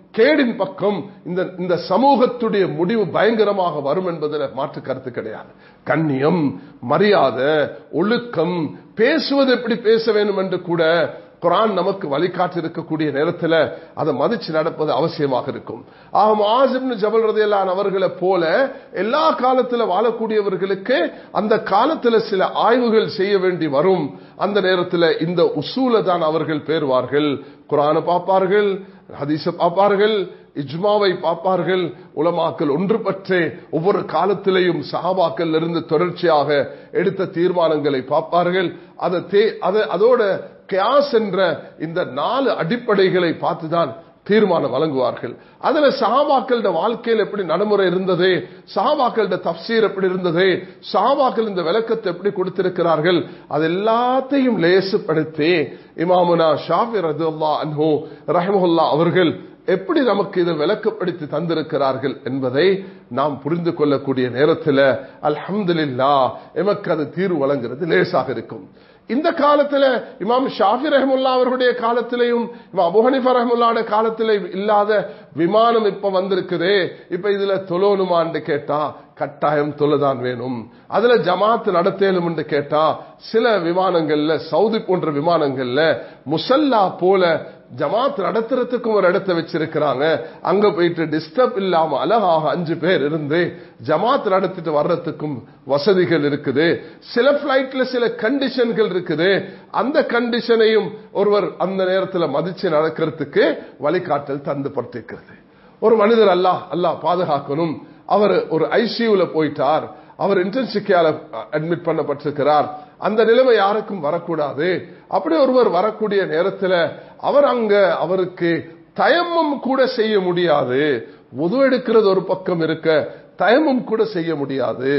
கேடின் பக்கம் இந்த இந்த சமூகத்துடைய முடிவு பயங்கரமாக வரும் என்பதில் மாற்று கருத்து கிடையாது கண்ணியம் மரியாதை ஒழுக்கம் பேசுவது எப்படி பேச வேண்டும் என்று கூட குரான் நமக்கு வழிகாட்டி இருக்கக்கூடிய நேரத்தில் அதை மதிச்சு நடப்பது அவசியமாக இருக்கும் ஆக மாசிப்னு ஜபல் ரதையல்லான் அவர்களை போல எல்லா காலத்துல வாழக்கூடியவர்களுக்கு அந்த காலத்துல சில ஆய்வுகள் செய்ய வேண்டி வரும் அந்த நேரத்தில் இந்த உசூல தான் அவர்கள் பேருவார்கள் குரானை பார்ப்பார்கள் ஹதீஸ பார்ப்பார்கள் இஜ்மாவை பார்ப்பார்கள் உலமாக்கள் ஒன்று பற்றே ஒவ்வொரு காலத்திலேயும் சஹாபாக்கள் இருந்து தொடர்ச்சியாக எடுத்த தீர்மானங்களை பார்ப்பார்கள் அதை அதோட கியாஸ் என்ற இந்த நாலு அடிப்படைகளை பார்த்துதான் தீர்மானம் வழங்குவார்கள் அதுல சஹாபாக்களோட வாழ்க்கையில் எப்படி நடைமுறை இருந்தது சஹாபாக்களோட தப்சீர் எப்படி இருந்தது சஹாபாக்கள் இந்த விளக்கத்தை எப்படி கொடுத்திருக்கிறார்கள் அது எல்லாத்தையும் லேசுப்படுத்தி இமாமுனா ஷாஃபி ரதுல்லா அன்ஹோ ரஹமுல்லா அவர்கள் எப்படி நமக்கு இதை விளக்கப்படுத்தி தந்திருக்கிறார்கள் என்பதை நாம் புரிந்து கொள்ளக்கூடிய நேரத்தில் அல்ஹம்துலில்லா எமக்கு அது தீர்வு வழங்குறது லேசாக இருக்கும் இந்த காலத்துல இமாம் ஷாஃபி ரஹமுல்லா அவர்களுடைய காலத்திலையும் இமாம் அபுஹனிஃபா ரஹமுல்லாட காலத்திலே இல்லாத விமானம் இப்ப வந்திருக்குதே இப்ப இதுல தொழணுமான்னு கேட்டா கட்டாயம் தொழுதான் வேணும் அதுல ஜமாத் நடத்தேலும் என்று கேட்டா சில விமானங்கள்ல சவுதி போன்ற விமானங்கள்ல முசல்லா போல ஜமாத் நடத்துறதுக்கும் ஒரு இடத்தை வச்சிருக்கிறாங்க அங்க போயிட்டு டிஸ்டர்ப் இல்லாம அழகாக அஞ்சு பேர் இருந்து ஜமாத் நடத்திட்டு வர்றதுக்கும் வசதிகள் இருக்குது சில பிளைட்ல சில கண்டிஷன்கள் இருக்குது அந்த கண்டிஷனையும் ஒருவர் அந்த நேரத்தில் மதிச்சு நடக்கிறதுக்கு வழிகாட்டல் தந்துபட்டிருக்கிறது ஒரு மனிதர் அல்லாஹ் அல்லாஹ் பாதுகாக்கணும் அவர் ஒரு ஐசியூல போயிட்டார் அவர் இன்டர்ன்ஷிப்பியால அட்மிட் பண்ணப்பட்டிருக்கிறார் அந்த நிலைமை யாருக்கும் வரக்கூடாது அப்படி ஒருவர் வரக்கூடிய நேரத்தில் அவர் அங்க அவருக்கு தயமம் கூட செய்ய முடியாது உது எடுக்கிறது ஒரு பக்கம் இருக்க தயமம் கூட செய்ய முடியாது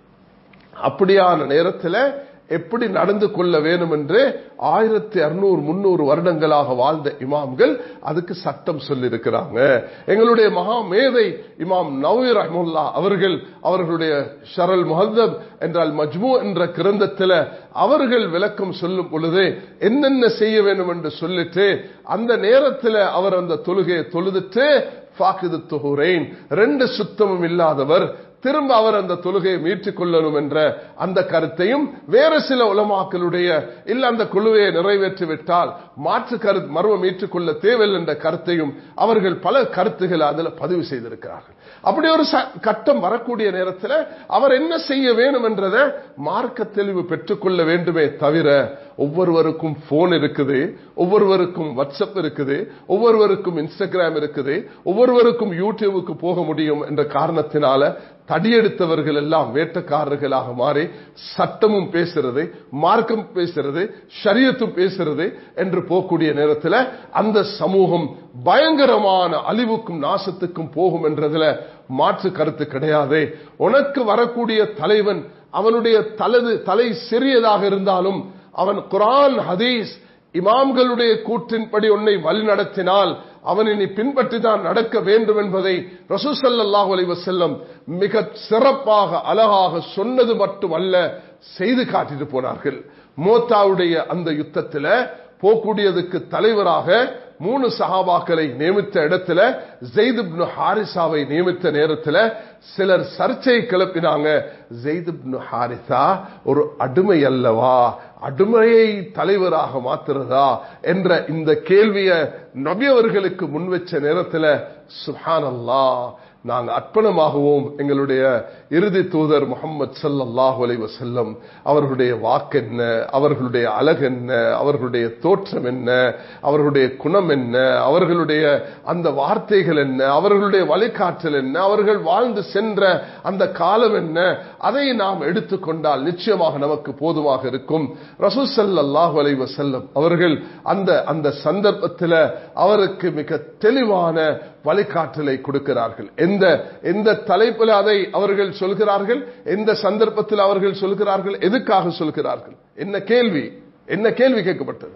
அப்படியான நேரத்தில் எப்படி நடந்து கொள்ள வேணும் என்று ஆயிரத்தி அறுநூறு முன்னூறு வருடங்களாக வாழ்ந்த இமாம்கள் அதுக்கு சட்டம் சொல்லியிருக்கிறாங்க எங்களுடைய மகா மேதை இமாம் நவீர் ரஹமுல்லா அவர்கள் அவர்களுடைய ஷரல் முஹத்தப் என்றால் மஜ்மு என்ற கிரந்தத்தில் அவர்கள் விளக்கம் சொல்லும் பொழுது என்னென்ன செய்ய வேண்டும் என்று சொல்லிட்டு அந்த நேரத்தில் அவர் அந்த தொழுகையை தொழுதுட்டு ஃபாக்கிது தொகுரேன் ரெண்டு சுத்தமும் இல்லாதவர் திரும்ப அவர் அந்த தொழுகையை மீட்டுக் கொள்ளணும் என்ற அந்த கருத்தையும் வேறு சில உலமாக்களுடைய இல்ல அந்த குழுவையை நிறைவேற்றி விட்டால் மாற்று கருத்து மர்ம மீட்டுக் கொள்ள தேவையில்லை என்ற கருத்தையும் அவர்கள் பல கருத்துக்களை அதில் பதிவு செய்திருக்கிறார்கள் அப்படி ஒரு கட்டம் வரக்கூடிய நேரத்தில் அவர் என்ன செய்ய வேண்டும் என்றதை மார்க்க தெளிவு பெற்றுக்கொள்ள வேண்டுமே தவிர ஒவ்வொருவருக்கும் போன் இருக்குது ஒவ்வொருவருக்கும் வாட்ஸ்அப் இருக்குது ஒவ்வொருவருக்கும் இன்ஸ்டாகிராம் இருக்குது ஒவ்வொருவருக்கும் யூடியூபுக்கு போக முடியும் என்ற காரணத்தினால தடியெடுத்தவர்கள் எல்லாம் வேட்டக்காரர்களாக மாறி சட்டமும் பேசுறது மார்க்கம் பேசுறது ஷரியத்தும் பேசுறது என்று போகக்கூடிய நேரத்தில் அந்த சமூகம் பயங்கரமான அழிவுக்கும் நாசத்துக்கும் போகும் என்றதுல மாற்று கருத்து கிடையாது உனக்கு வரக்கூடிய தலைவன் அவனுடைய தலது தலை சிறியதாக இருந்தாலும் அவன் குரான் ஹதீஸ் இமாம்களுடைய கூற்றின்படி உன்னை வழி நடத்தினால் அவனை நீ பின்பற்றி தான் நடக்க வேண்டும் என்பதை ரசூசல்லாஹு அலி வசல்லம் மிக சிறப்பாக அழகாக சொன்னது மட்டுமல்ல செய்து காட்டிட்டு போனார்கள் மோத்தாவுடைய அந்த யுத்தத்தில் போக்கூடியதுக்கு தலைவராக மூணு சஹாபாக்களை நியமித்த இடத்துல ஜெய்துப்னு ஹாரிசாவை நியமித்த நேரத்தில் சிலர் சர்ச்சை கிளப்பினாங்க ஜெய்துப்னு ஹாரிசா ஒரு அடிமை அல்லவா அடிமையை தலைவராக மாத்துறதா என்ற இந்த கேள்வியை நபி அவர்களுக்கு முன்வச்ச நேரத்தில் சுஹான் அல்லா நாங்க அர்ப்பணமாகவும் எங்களுடைய இறுதி தூதர் முகமது சல்லாஹூ அலை வசல்லம் அவர்களுடைய வாக்கு என்ன அவர்களுடைய அழகு என்ன அவர்களுடைய தோற்றம் என்ன அவர்களுடைய குணம் என்ன அவர்களுடைய அந்த வார்த்தைகள் என்ன அவர்களுடைய வழிகாட்டல் என்ன அவர்கள் வாழ்ந்து சென்ற அந்த காலம் என்ன அதை நாம் எடுத்துக்கொண்டால் நிச்சயமாக நமக்கு போதுமாக இருக்கும் ரசூசல்லாஹு அலை வசல்லம் அவர்கள் அந்த அந்த சந்தர்ப்பத்தில் அவருக்கு மிக தெளிவான வழிகாட்டலை கொடுக்கிறார்கள் எந்த எந்த தலைப்பில் அதை அவர்கள் சொல்கிறார்கள் எந்த சந்தர்ப்பத்தில் அவர்கள் சொல்கிறார்கள் எதுக்காக சொல்கிறார்கள் என்ன கேள்வி என்ன கேள்வி கேட்கப்பட்டது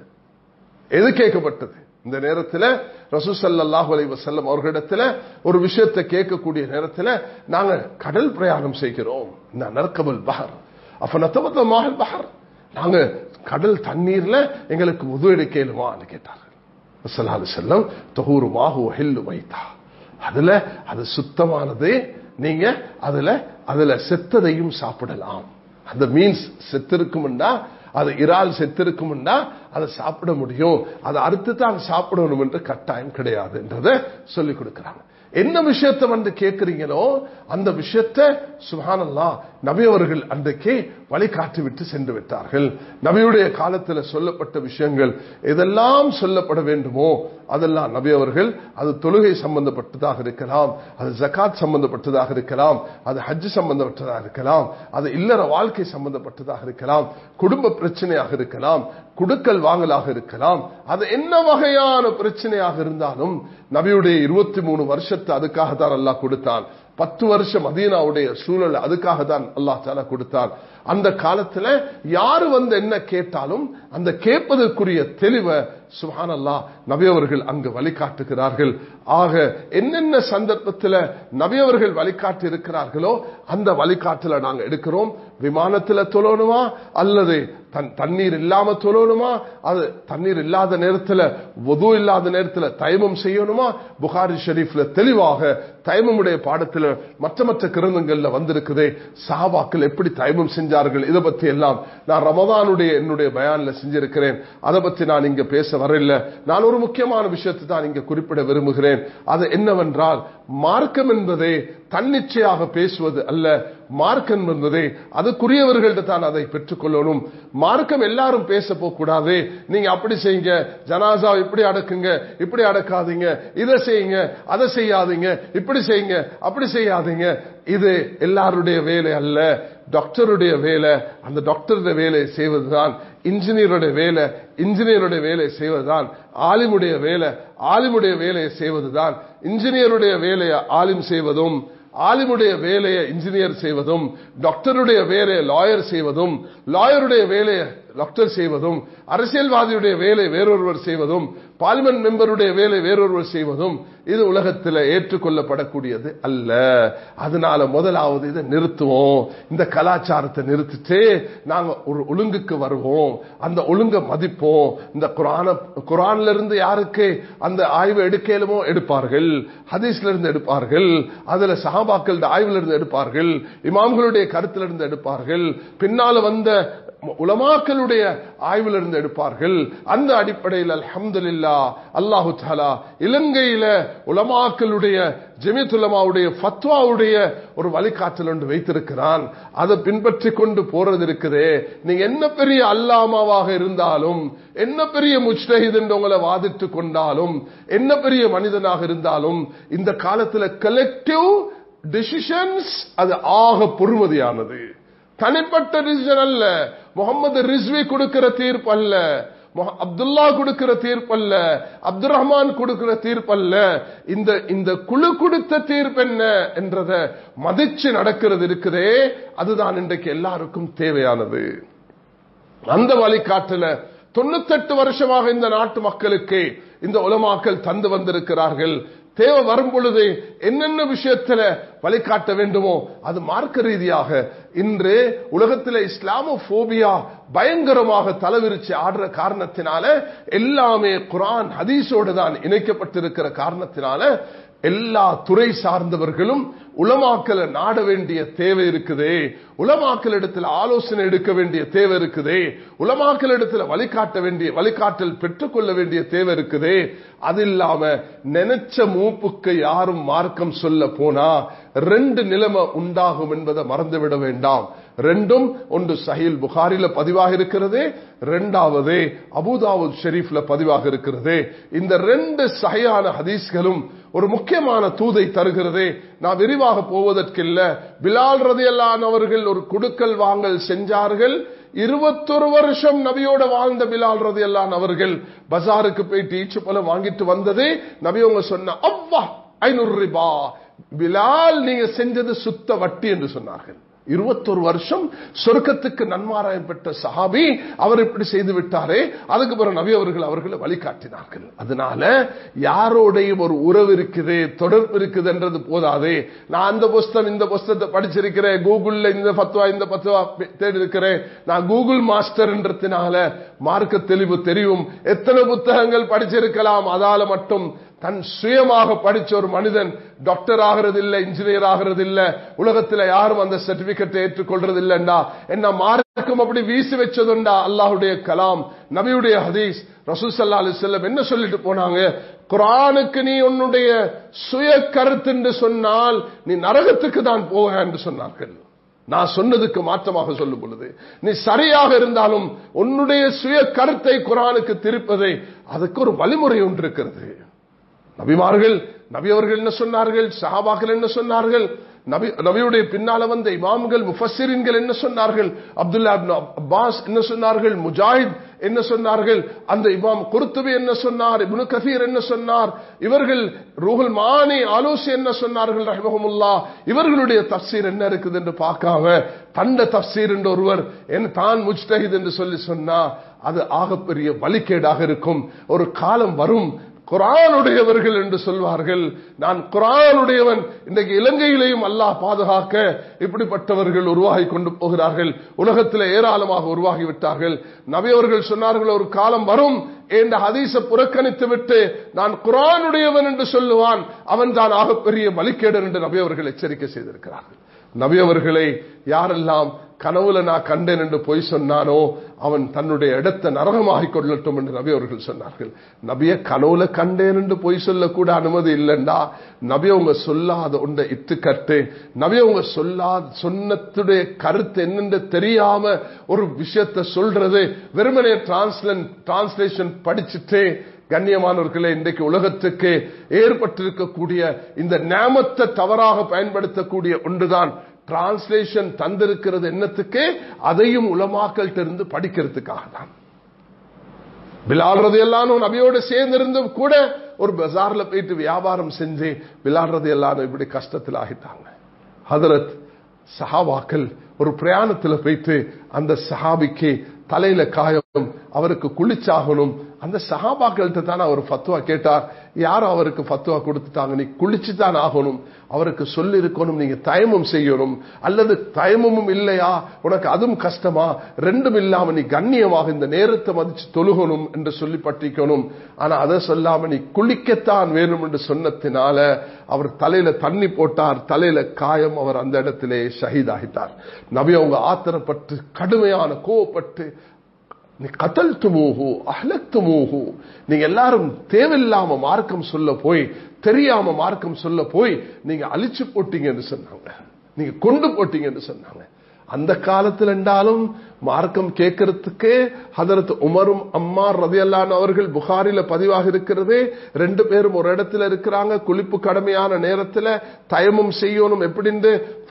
எது கேட்கப்பட்டது இந்த நேரத்தில் ரசூசல்லாஹு அலை வசல்லம் அவர்களிடத்தில் ஒரு விஷயத்தை கேட்கக்கூடிய நேரத்தில் நாங்க கடல் பிரயாணம் செய்கிறோம் இந்த நற்கபல் பஹர் அப்ப நத்தபத்த மாஹல் பஹர் நாங்க கடல் தண்ணீர்ல எங்களுக்கு உதவி எடுக்கலுமான்னு கேட்டார்கள் சல்லாஹு செல்லம் தொகூரு மாஹு ஹெல்லு வைத்தா அதுல அது சுத்தமானது நீங்க அதுல அதுல செத்ததையும் சாப்பிடலாம் அந்த மீன்ஸ் செத்திருக்கும்னா அது இறால் செத்திருக்கும்னா அதை சாப்பிட முடியும் அதை அறுத்து தான் சாப்பிடணும் என்று கட்டாயம் கிடையாது என்றதை சொல்லிக் கொடுக்கிறாங்க என்ன விஷயத்தை வந்து கேட்கிறீங்களோ அந்த விஷயத்தை சுபானல்லா நபி அவர்கள் அன்றைக்கே வழிகாட்டி விட்டு சென்று விட்டார்கள் நபியுடைய காலத்தில் சொல்லப்பட்ட விஷயங்கள் எதெல்லாம் சொல்லப்பட வேண்டுமோ அதெல்லாம் நபி அவர்கள் அது தொழுகை சம்பந்தப்பட்டதாக இருக்கலாம் அது ஜக்காத் சம்பந்தப்பட்டதாக இருக்கலாம் அது ஹஜ் சம்பந்தப்பட்டதாக இருக்கலாம் அது இல்லற வாழ்க்கை சம்பந்தப்பட்டதாக இருக்கலாம் குடும்ப பிரச்சனையாக இருக்கலாம் குடுக்கல் வாங்கலாக இருக்கலாம் அது என்ன வகையான பிரச்சனையாக இருந்தாலும் நபியுடைய இருபத்தி மூணு வருஷத்தை அதுக்காக தான் அல்லாஹ் கொடுத்தான் பத்து வருஷம் மதீனாவுடைய சூழல் அதுக்காக தான் அல்லாஹ் தாலா கொடுத்தான் அந்த காலத்துல யாரு வந்து என்ன கேட்டாலும் அந்த கேட்பதற்குரிய தெளிவை சுஹான் அல்லா நபியவர்கள் அங்கு வழிகாட்டுகிறார்கள் ஆக என்னென்ன சந்தர்ப்பத்தில் நபியவர்கள் வழிகாட்டி இருக்கிறார்களோ அந்த வழிகாட்டுல நாங்க எடுக்கிறோம் விமானத்துல தொழணுமா அல்லது தண்ணீர் இல்லாம தொழணுமா அது தண்ணீர் இல்லாத நேரத்தில் ஒது இல்லாத நேரத்தில் தயமம் செய்யணுமா புகாரி ஷெரீஃப்ல தெளிவாக தயமமுடைய பாடத்தில் மற்ற மற்ற கிரந்தங்கள்ல வந்திருக்குதே சாபாக்கள் எப்படி தயமம் செஞ்சார்கள் இதை பத்தி எல்லாம் நான் ரமதானுடைய என்னுடைய பயான்ல செஞ்சிருக்கிறேன் அதை பத்தி நான் இங்க பேச வரல நான் ஒரு முக்கியமான விஷயத்தை தான் இங்க குறிப்பிட விரும்புகிறேன் அது என்னவென்றால் மார்க்கம் என்பதே தன்னிச்சையாக பேசுவது அல்ல மார்க்கம் என்பதே அதுக்குரியவர்கள்ட்ட தான் அதை பெற்றுக்கொள்ளணும் மார்க்கம் எல்லாரும் பேச போகக்கூடாது நீங்க அப்படி செய்யுங்க ஜனாசா இப்படி அடக்குங்க இப்படி அடக்காதீங்க இதை செய்யுங்க அதை செய்யாதீங்க இப்படி செய்யுங்க அப்படி செய்யாதீங்க இது எல்லாருடைய வேலை அல்ல டாக்டருடைய வேலை அந்த டாக்டருடைய வேலையை செய்வதுதான் இன்ஜினியருடைய வேலை இன்ஜினியருடைய வேலை செய்வதுதான் ஆலிமுடைய வேலை ஆலிமுடைய வேலையை செய்வதுதான் இன்ஜினியருடைய வேலையை ஆலிம் செய்வதும் ஆலிமுடைய வேலையை இன்ஜினியர் செய்வதும் டாக்டருடைய வேலையை லாயர் செய்வதும் லாயருடைய வேலையை டாக்டர் செய்வதும் அரசியல்வாதியுடைய வேலை வேறொருவர் செய்வதும் பார்லிமெண்ட் மெம்பருடைய வேலை வேறொருவர் செய்வதும் இது உலகத்தில் ஏற்றுக்கொள்ளப்படக்கூடியது அல்ல அதனால முதலாவது இதை நிறுத்துவோம் இந்த கலாச்சாரத்தை நிறுத்திட்டு நாங்க ஒரு ஒழுங்குக்கு வருவோம் அந்த ஒழுங்க மதிப்போம் இந்த குரான குரான்ல இருந்து யாருக்கு அந்த ஆய்வு எடுக்கலுமோ எடுப்பார்கள் ஹதீஸ்ல இருந்து எடுப்பார்கள் அதுல சஹாபாக்கள் ஆய்வுல இருந்து எடுப்பார்கள் இமாம்களுடைய கருத்துல இருந்து எடுப்பார்கள் பின்னால வந்த உலமாக்களுடைய ஆய்வுல இருந்து எடுப்பார்கள் அந்த அடிப்படையில் அல்ஹம்துலில்லா அல்லாஹு தாலா இலங்கையில உலமாக்களுடைய ஜெமித்துலமாவுடைய ஃபத்வாவுடைய ஒரு வழிகாட்டல் ஒன்று வைத்திருக்கிறான் அதை பின்பற்றி கொண்டு போறது இருக்குதே நீங்க என்ன பெரிய அல்லாமாவாக இருந்தாலும் என்ன பெரிய முஷ்டஹித் என்று உங்களை வாதிட்டு கொண்டாலும் என்ன பெரிய மனிதனாக இருந்தாலும் இந்த காலத்துல கலெக்டிவ் டிசிஷன்ஸ் அது ஆக பொறுமதியானது தனிப்பட்ட டிசிஷன் அல்ல முகமது ரிஸ்வி கொடுக்கிற தீர்ப்பு அல்ல அப்துல்லா கொடுக்கிற தீர்ப்பல்ல அப்துல் ரஹ்மான் கொடுக்கிற தீர்ப்பல்ல இந்த இந்த குழு கொடுத்த தீர்ப்பு என்ன என்றத மதிச்சு நடக்கிறது இருக்குதே அதுதான் இன்றைக்கு எல்லாருக்கும் தேவையானது அந்த வழிகாட்டுல தொண்ணூத்தெட்டு வருஷமாக இந்த நாட்டு மக்களுக்கு இந்த உலமாக்கள் தந்து வந்திருக்கிறார்கள் தேவை வரும் பொழுது என்னென்ன விஷயத்துல வழிகாட்ட வேண்டுமோ அது மார்க்க ரீதியாக இன்று உலகத்தில் இஸ்லாமோபியா பயங்கரமாக தலைவிரிச்சு ஆடுற காரணத்தினால எல்லாமே குரான் ஹதீஸோடு தான் இணைக்கப்பட்டிருக்கிற காரணத்தினால எல்லா துறை சார்ந்தவர்களும் உலமாக்கல நாட வேண்டிய தேவை இருக்குதே உலமாக்கல் இடத்துல ஆலோசனை எடுக்க வேண்டிய தேவை இருக்குதே உலமாக்கல் இடத்துல வழிகாட்ட வேண்டிய வழிகாட்டல் பெற்றுக்கொள்ள வேண்டிய தேவை இருக்குதே அது இல்லாம நினைச்ச மூப்புக்கு யாரும் மார்க்கம் சொல்ல போனா ரெண்டு நிலைமை உண்டாகும் என்பதை மறந்துவிட வேண்டாம் ரெண்டும் ஒன்று சஹில் புகாரில பதிவாக இருக்கிறது ரெண்டாவது அபுதாவுத் ஷெரீப்ல பதிவாக இருக்கிறது இந்த ரெண்டு சகையான ஹதீஸ்களும் ஒரு முக்கியமான தூதை தருகிறதே நான் விரிவாக போவதற்கில்ல பிலால் ரதியல்லானவர்கள் ஒரு குடுக்கல் வாங்கல் செஞ்சார்கள் இருபத்தொரு வருஷம் நபியோட வாழ்ந்த பிலால் ரதி அல்லான் அவர்கள் பஜாருக்கு போயிட்டு ஈச்சு போல வாங்கிட்டு வந்ததே நபியவங்க சொன்ன அவ்வா ஐநூறு ரூபா பிலால் நீங்க செஞ்சது சுத்த வட்டி என்று சொன்னார்கள் இருபத்தொரு வருஷம் சொர்க்கத்துக்கு நன்மாராயம் பெற்ற சஹாபி அவர் இப்படி செய்து விட்டாரே அதுக்கு பிறகு நபி அவர்கள் அவர்களை வழிகாட்டினார்கள் அதனால யாரோடையும் ஒரு உறவு இருக்குது தொடர்பு இருக்குது என்றது போதாது நான் அந்த புஸ்தகம் இந்த புஸ்தகத்தை படிச்சிருக்கிறேன் கூகுள்ல இந்த பத்துவா இந்த பத்துவா தேடி இருக்கிறேன் நான் கூகுள் மாஸ்டர் என்றதுனால மார்க்க தெளிவு தெரியும் எத்தனை புத்தகங்கள் படிச்சிருக்கலாம் அதால மட்டும் தன் சுயமாக படிச்ச ஒரு மனிதன் டாக்டர் ஆகிறது இல்ல இன்ஜினியர் ஆகிறது இல்ல உலகத்துல யாரும் அந்த சர்டிபிகேட் ஏற்றுக்கொள்றது இல்லண்டா என்ன மார்க்கம் அப்படி வீசி வச்சதுண்டா அல்லாஹுடைய கலாம் நபியுடைய ஹதீஸ் ரசூசல்லா அலி செல்லம் என்ன சொல்லிட்டு போனாங்க குரானுக்கு நீ உன்னுடைய சுய கருத்து என்று சொன்னால் நீ நரகத்துக்கு தான் போக என்று சொன்னார்கள் நான் சொன்னதுக்கு மாற்றமாக சொல்லும் பொழுது நீ சரியாக இருந்தாலும் உன்னுடைய சுய கருத்தை குரானுக்கு திருப்பதை அதுக்கு ஒரு வழிமுறை ஒன்று இருக்கிறது நபிமார்கள் நபி அவர்கள் என்ன சொன்னார்கள் சஹாபாக்கள் என்ன சொன்னார்கள் நபி நபியுடைய பின்னால வந்த இமாம்கள் முஃபசிரின்கள் என்ன சொன்னார்கள் அப்துல்லா அப்பாஸ் என்ன சொன்னார்கள் முஜாஹித் என்ன சொன்னார்கள் அந்த இமாம் குருத்துபி என்ன சொன்னார் இப்னு கசீர் என்ன சொன்னார் இவர்கள் ரூஹுல் மானி ஆலோசி என்ன சொன்னார்கள் ரஹமஹமுல்லா இவர்களுடைய தப்சீர் என்ன இருக்குது என்று பார்க்காம தண்ட தப்சீர் என்று ஒருவர் என் தான் முஜ்தஹித் என்று சொல்லி சொன்னா அது ஆகப்பெரிய வழிகேடாக இருக்கும் ஒரு காலம் வரும் குரானுடையவர்கள் என்று சொல்வார்கள் நான் குரானுடையவன் இன்றைக்கு இலங்கையிலேயும் அல்லாஹ் பாதுகாக்க இப்படிப்பட்டவர்கள் உருவாகி கொண்டு போகிறார்கள் உலகத்தில் ஏராளமாக உருவாகி விட்டார்கள் நபியவர்கள் சொன்னார்கள் ஒரு காலம் வரும் என்ற ஹதீச புறக்கணித்து விட்டு நான் குரானுடையவன் என்று சொல்லுவான் அவன் தான் ஆகப்பெரிய வலிக்கேடன் என்று நபியவர்கள் எச்சரிக்கை செய்திருக்கிறார்கள் நபியவர்களை யாரெல்லாம் கனவுல நான் கண்டேன் என்று பொய் சொன்னானோ அவன் தன்னுடைய இடத்தை நரகமாகிக் கொள்ளட்டும் என்று நபி அவர்கள் சொன்னார்கள் நபிய கனவுல கண்டேன் என்று பொய் சொல்லக்கூட அனுமதி இல்லைண்டா நபி அவங்க சொல்லாத ஒன்றை இட்டு கட்டு நபி அவங்க சொல்லாத சொன்னத்துடைய கருத்து என்னென்று தெரியாம ஒரு விஷயத்தை சொல்றது வெறுமனே டிரான்ஸ்லன் டிரான்ஸ்லேஷன் படிச்சுட்டு கண்ணியமானவர்களே இன்றைக்கு உலகத்துக்கு ஏற்பட்டிருக்கக்கூடிய இந்த நேமத்தை தவறாக பயன்படுத்தக்கூடிய ஒன்றுதான் டிரான்ஸ்லேஷன் தந்திருக்கிறது என்னத்துக்கு அதையும் உலமாக்கல் இருந்து படிக்கிறதுக்காக தான் விளாடுறது எல்லாரும் நபியோட சேர்ந்திருந்தும் கூட ஒரு பஜார்ல போயிட்டு வியாபாரம் செஞ்சு விளாடுறது எல்லாரும் இப்படி கஷ்டத்தில் ஆகிட்டாங்க ஹதரத் சஹாபாக்கள் ஒரு பிரயாணத்தில் போயிட்டு அந்த சஹாபிக்கு தலையில காயம் அவருக்கு குளிச்சாகணும் அந்த சஹாபாக்கள்கிட்ட தான் அவர் ஃபத்வா கேட்டார் யாரும் அவருக்கு ஃபத்வா கொடுத்துட்டாங்க நீ குளிச்சு தான் ஆகணும் அவருக்கு சொல்லி இருக்கணும் நீங்க தயமம் செய்யணும் அல்லது தயமமும் இல்லையா உனக்கு அதுவும் கஷ்டமா ரெண்டும் இல்லாம நீ கண்ணியமாக இந்த நேரத்தை மதிச்சு தொழுகணும் என்று சொல்லி பற்றிக்கணும் ஆனா அதை சொல்லாம நீ குளிக்கத்தான் வேணும் என்று சொன்னத்தினால அவர் தலையில தண்ணி போட்டார் தலையில காயம் அவர் அந்த இடத்திலே ஷஹீதாகிட்டார் நபி அவங்க ஆத்திரப்பட்டு கடுமையான கோவப்பட்டு நீ கத்தல் துமூஹு அஹ்லக் துமூஹு நீங்க எல்லாரும் தேவையில்லாம மார்க்கம் சொல்ல போய் தெரியாம மார்க்கம் சொல்ல போய் நீங்க அழிச்சு போட்டீங்கன்னு சொன்னாங்க நீங்க கொண்டு போட்டீங்கன்னு சொன்னாங்க அந்த காலத்தில் என்றாலும் மார்க்கம் கேட்கறதுக்கு ஹதரத் உமரும் அம்மார் ரதியல்லான் அவர்கள் புகாரில பதிவாக இருக்கிறது ரெண்டு பேரும் ஒரு இடத்துல இருக்கிறாங்க குளிப்பு கடமையான நேரத்தில் தயமும் செய்யணும் எப்படின்னு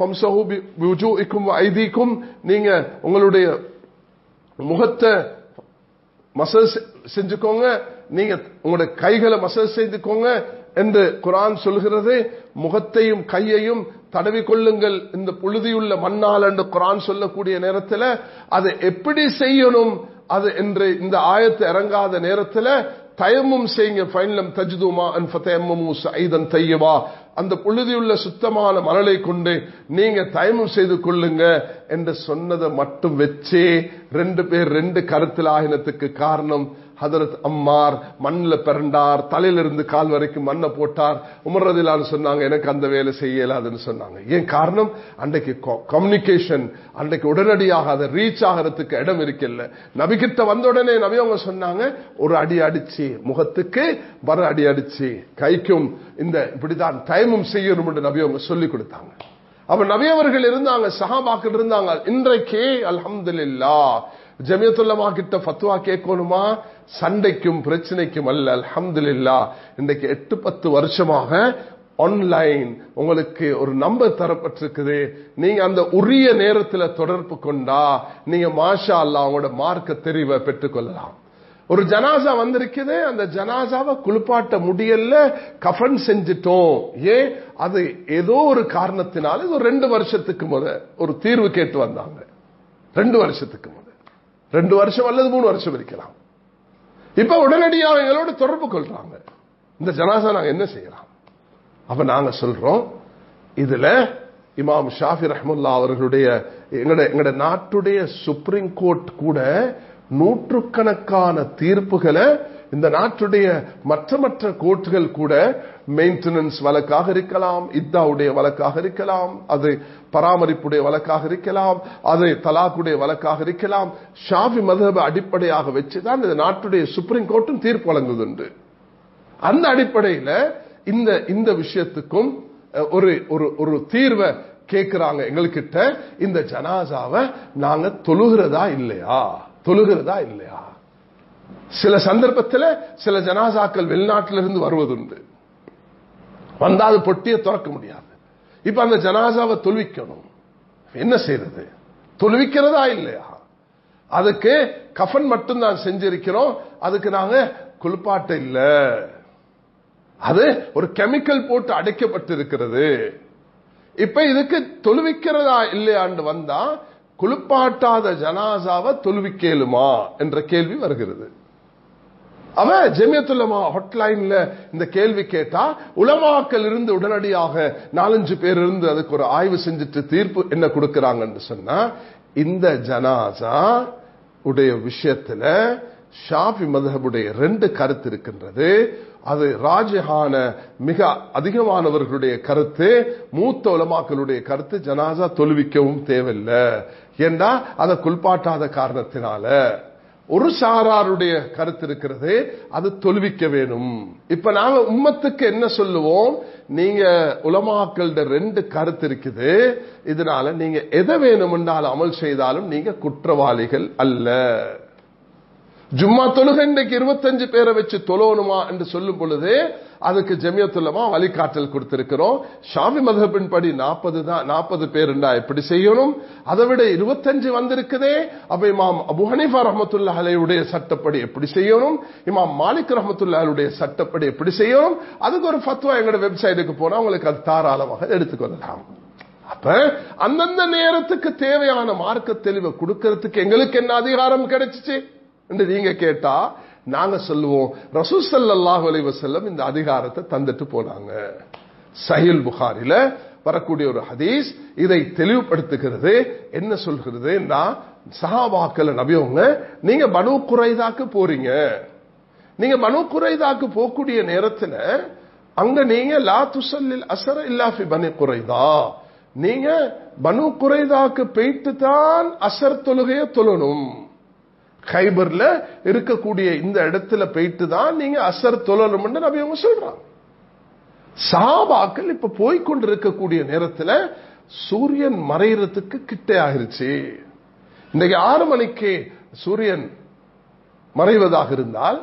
ஐதீக்கும் நீங்க உங்களுடைய முகத்தை மசஸ் செஞ்சுக்கோங்க நீங்க உங்களுடைய கைகளை மசஸ் செய்துக்கோங்க என்று குரான் சொல்கிறது முகத்தையும் கையையும் தடவி கொள்ளுங்கள் இந்த புழுதியுள்ள மண்ணால் என்று குரான் சொல்லக்கூடிய நேரத்தில் அதை எப்படி செய்யணும் அது என்று இந்த ஆயத்து இறங்காத நேரத்தில் தயமும் செய்யுங்க ஃபைனலம் தஜ்துமா அன் ஃபதயம்மு சைதன் தையவா அந்த புழுதியுள்ள சுத்தமான மணலை கொண்டு நீங்க தயமம் செய்து கொள்ளுங்க என்று சொன்னதை மட்டும் வச்சே ரெண்டு பேர் ரெண்டு கருத்தில் ஆகினத்துக்கு காரணம் ஹதரத் அம்மார் மண்ணில் பிறண்டார் தலையிலிருந்து கால் வரைக்கும் மண்ணை போட்டார் உமர்றதிலான்னு சொன்னாங்க எனக்கு அந்த வேலை செய்யலாதுன்னு சொன்னாங்க ஏன் காரணம் அன்றைக்கு கம்யூனிகேஷன் அன்றைக்கு உடனடியாக அதை ரீச் ஆகிறதுக்கு இடம் இருக்கல நபிகிட்ட வந்த உடனே நபி அவங்க சொன்னாங்க ஒரு அடி அடிச்சு முகத்துக்கு வர அடி அடிச்சு கைக்கும் இந்த இப்படிதான் டைமும் செய்யணும் என்று நபி அவங்க சொல்லி கொடுத்தாங்க அப்ப நபியவர்கள் இருந்தாங்க சஹாபாக்கள் இருந்தாங்க இன்றைக்கே அல்ஹம்துலில்லா ஜமியத்துல்லமா கிட்ட ஃபத்வா கேட்கணுமா சண்டைக்கும் பிரச்சனைக்கும் அல்ல அல்ஹம்துலில்லா இன்றைக்கு எட்டு பத்து வருஷமாக ஆன்லைன் உங்களுக்கு ஒரு நம்பர் தரப்பட்டிருக்குது நீங்க அந்த உரிய நேரத்தில் தொடர்பு கொண்டா நீங்க மாஷா அல்லா உங்களோட மார்க்க தெரிவை பெற்றுக்கொள்ளலாம் ஒரு ஜனாசா வந்திருக்குது அந்த ஜனாசாவை குளிப்பாட்ட முடியல கஃன் செஞ்சிட்டோம் ஏன் அது ஏதோ ஒரு காரணத்தினால இது ஒரு ரெண்டு வருஷத்துக்கு முத ஒரு தீர்வு கேட்டு வந்தாங்க ரெண்டு வருஷத்துக்கு முத ரெண்டு வருஷம் அல்லது மூணு வருஷம் இருக்கலாம் இப்ப உடனடியாக எங்களோட தொடர்பு கொள்றாங்க இந்த ஜனாசா நாங்க என்ன செய்யலாம் அப்ப நாங்க சொல்றோம் இதுல இமாம் ஷாஃபி ரஹமுல்லா அவர்களுடைய எங்கட எங்கட நாட்டுடைய சுப்ரீம் கோர்ட் கூட நூற்றுக்கணக்கான தீர்ப்புகளை இந்த நாட்டுடைய மற்ற மற்ற கோர்ட்டுகள் கூட மெயின்டெனன்ஸ் வழக்காக இருக்கலாம் இத்தாவுடைய வழக்காக இருக்கலாம் அது பராமரிப்புடைய வழக்காக இருக்கலாம் அது தலாக்குடைய வழக்காக இருக்கலாம் ஷாஃபி மதப அடிப்படையாக வச்சுதான் இந்த நாட்டுடைய சுப்ரீம் கோர்ட்டும் தீர்ப்பு வழங்குதுண்டு அந்த அடிப்படையில இந்த இந்த விஷயத்துக்கும் ஒரு ஒரு ஒரு தீர்வை கேட்கிறாங்க எங்கள்கிட்ட இந்த ஜனாசாவை நாங்க தொழுகிறதா இல்லையா தொழுகிறதா இல்லையா சில சந்தர்ப்பத்தில் சில ஜனாசாக்கள் வெளிநாட்டிலிருந்து வருவதுண்டு வந்தா அது பொட்டியை திறக்க முடியாது இப்ப அந்த ஜனாசாவை தொழுவிக்கணும் என்ன செய்யறது தொழுவிக்கிறதா இல்லையா அதுக்கு கஃன் மட்டும்தான் செஞ்சிருக்கிறோம் அதுக்கு நாங்க குளிப்பாட்ட இல்ல அது ஒரு கெமிக்கல் போட்டு அடைக்கப்பட்டிருக்கிறது இப்ப இதுக்கு தொழுவிக்கிறதா இல்லையாண்டு வந்தா குளிப்பாட்டாத ஜனாசாவை தொழுவிக்கேலுமா என்ற கேள்வி வருகிறது அவ ஜெமியத்துல்லமா ஹாட்லைன்ல இந்த கேள்வி கேட்டா உலமாக்கள் இருந்து உடனடியாக நாலஞ்சு பேர் இருந்து அதுக்கு ஒரு ஆய்வு செஞ்சுட்டு தீர்ப்பு என்ன கொடுக்கறாங்கன்னு சொன்னா இந்த ஜனாசா உடைய விஷயத்துல ஷாஃபி மதஹபுடைய ரெண்டு கருத்து இருக்கின்றது அது ராஜஹான மிக அதிகமானவர்களுடைய கருத்து மூத்த உலமாக்களுடைய கருத்து ஜனாசா தொழுவிக்கவும் தேவையில்லை ஏண்டா அதை குளிப்பாட்டாத காரணத்தினால ஒரு சாராருடைய கருத்து இருக்கிறது அது தொழுவிக்க வேணும் இப்ப நாங்க உம்மத்துக்கு என்ன சொல்லுவோம் நீங்க உலமாக்கள ரெண்டு கருத்து இருக்குது இதனால நீங்க எதை வேணுமென்றாலும் அமல் செய்தாலும் நீங்க குற்றவாளிகள் அல்ல ஜும்மா தொழுகை இன்றைக்கு இருபத்தஞ்சு பேரை வச்சு தொழணுமா என்று சொல்லும் பொழுது அதுக்கு ஜெமியத்துல்லமா வழிகாட்டல் கொடுத்திருக்கிறோம் ஷாமி மதபின் படி நாற்பது தான் நாற்பது பேர் எப்படி செய்யணும் அதை விட இருபத்தஞ்சு வந்திருக்குதே அப்ப இமாம் அபு ஹனீஃபா ரஹமத்துல்லா அலையுடைய சட்டப்படி எப்படி செய்யணும் இமாம் மாலிக் ரஹமத்துல்லா அலுடைய சட்டப்படி எப்படி செய்யணும் அதுக்கு ஒரு ஃபத்வா எங்களோட வெப்சைட்டுக்கு போனா உங்களுக்கு அது தாராளமாக எடுத்துக்கொள்ளலாம் அப்ப அந்தந்த நேரத்துக்கு தேவையான மார்க்க தெளிவை கொடுக்கறதுக்கு எங்களுக்கு என்ன அதிகாரம் கிடைச்சிச்சு என்று நீங்க கேட்டா நாங்க சொல்லுவோம் ரசூசல்லாஹு அலைவ செல்லம் இந்த அதிகாரத்தை தந்துட்டு போனாங்க சஹில் புகாரில வரக்கூடிய ஒரு ஹதீஸ் இதை தெளிவுபடுத்துகிறது என்ன சொல்கிறது சஹாபாக்கள் நபியவங்க நீங்க பனு குறைதாக்கு போறீங்க நீங்க பனு குறைதாக்கு போகக்கூடிய நேரத்தில் அங்க நீங்க லா துசல்லில் அசர இல்லாஃபி பனு குறைதா நீங்க பனு குறைதாக்கு போயிட்டு தான் அசர் தொழுகைய தொழணும் ஹைபர்ல இருக்கக்கூடிய இந்த இடத்துல போயிட்டு தான் நீங்க அசர் தொழணும்னு நபி அவங்க சொல்றாங்க சாபாக்கள் இப்ப போய்கொண்டு இருக்கக்கூடிய நேரத்தில் சூரியன் மறைகிறதுக்கு கிட்டே ஆகிருச்சு இன்னைக்கு ஆறு மணிக்கு சூரியன் மறைவதாக இருந்தால்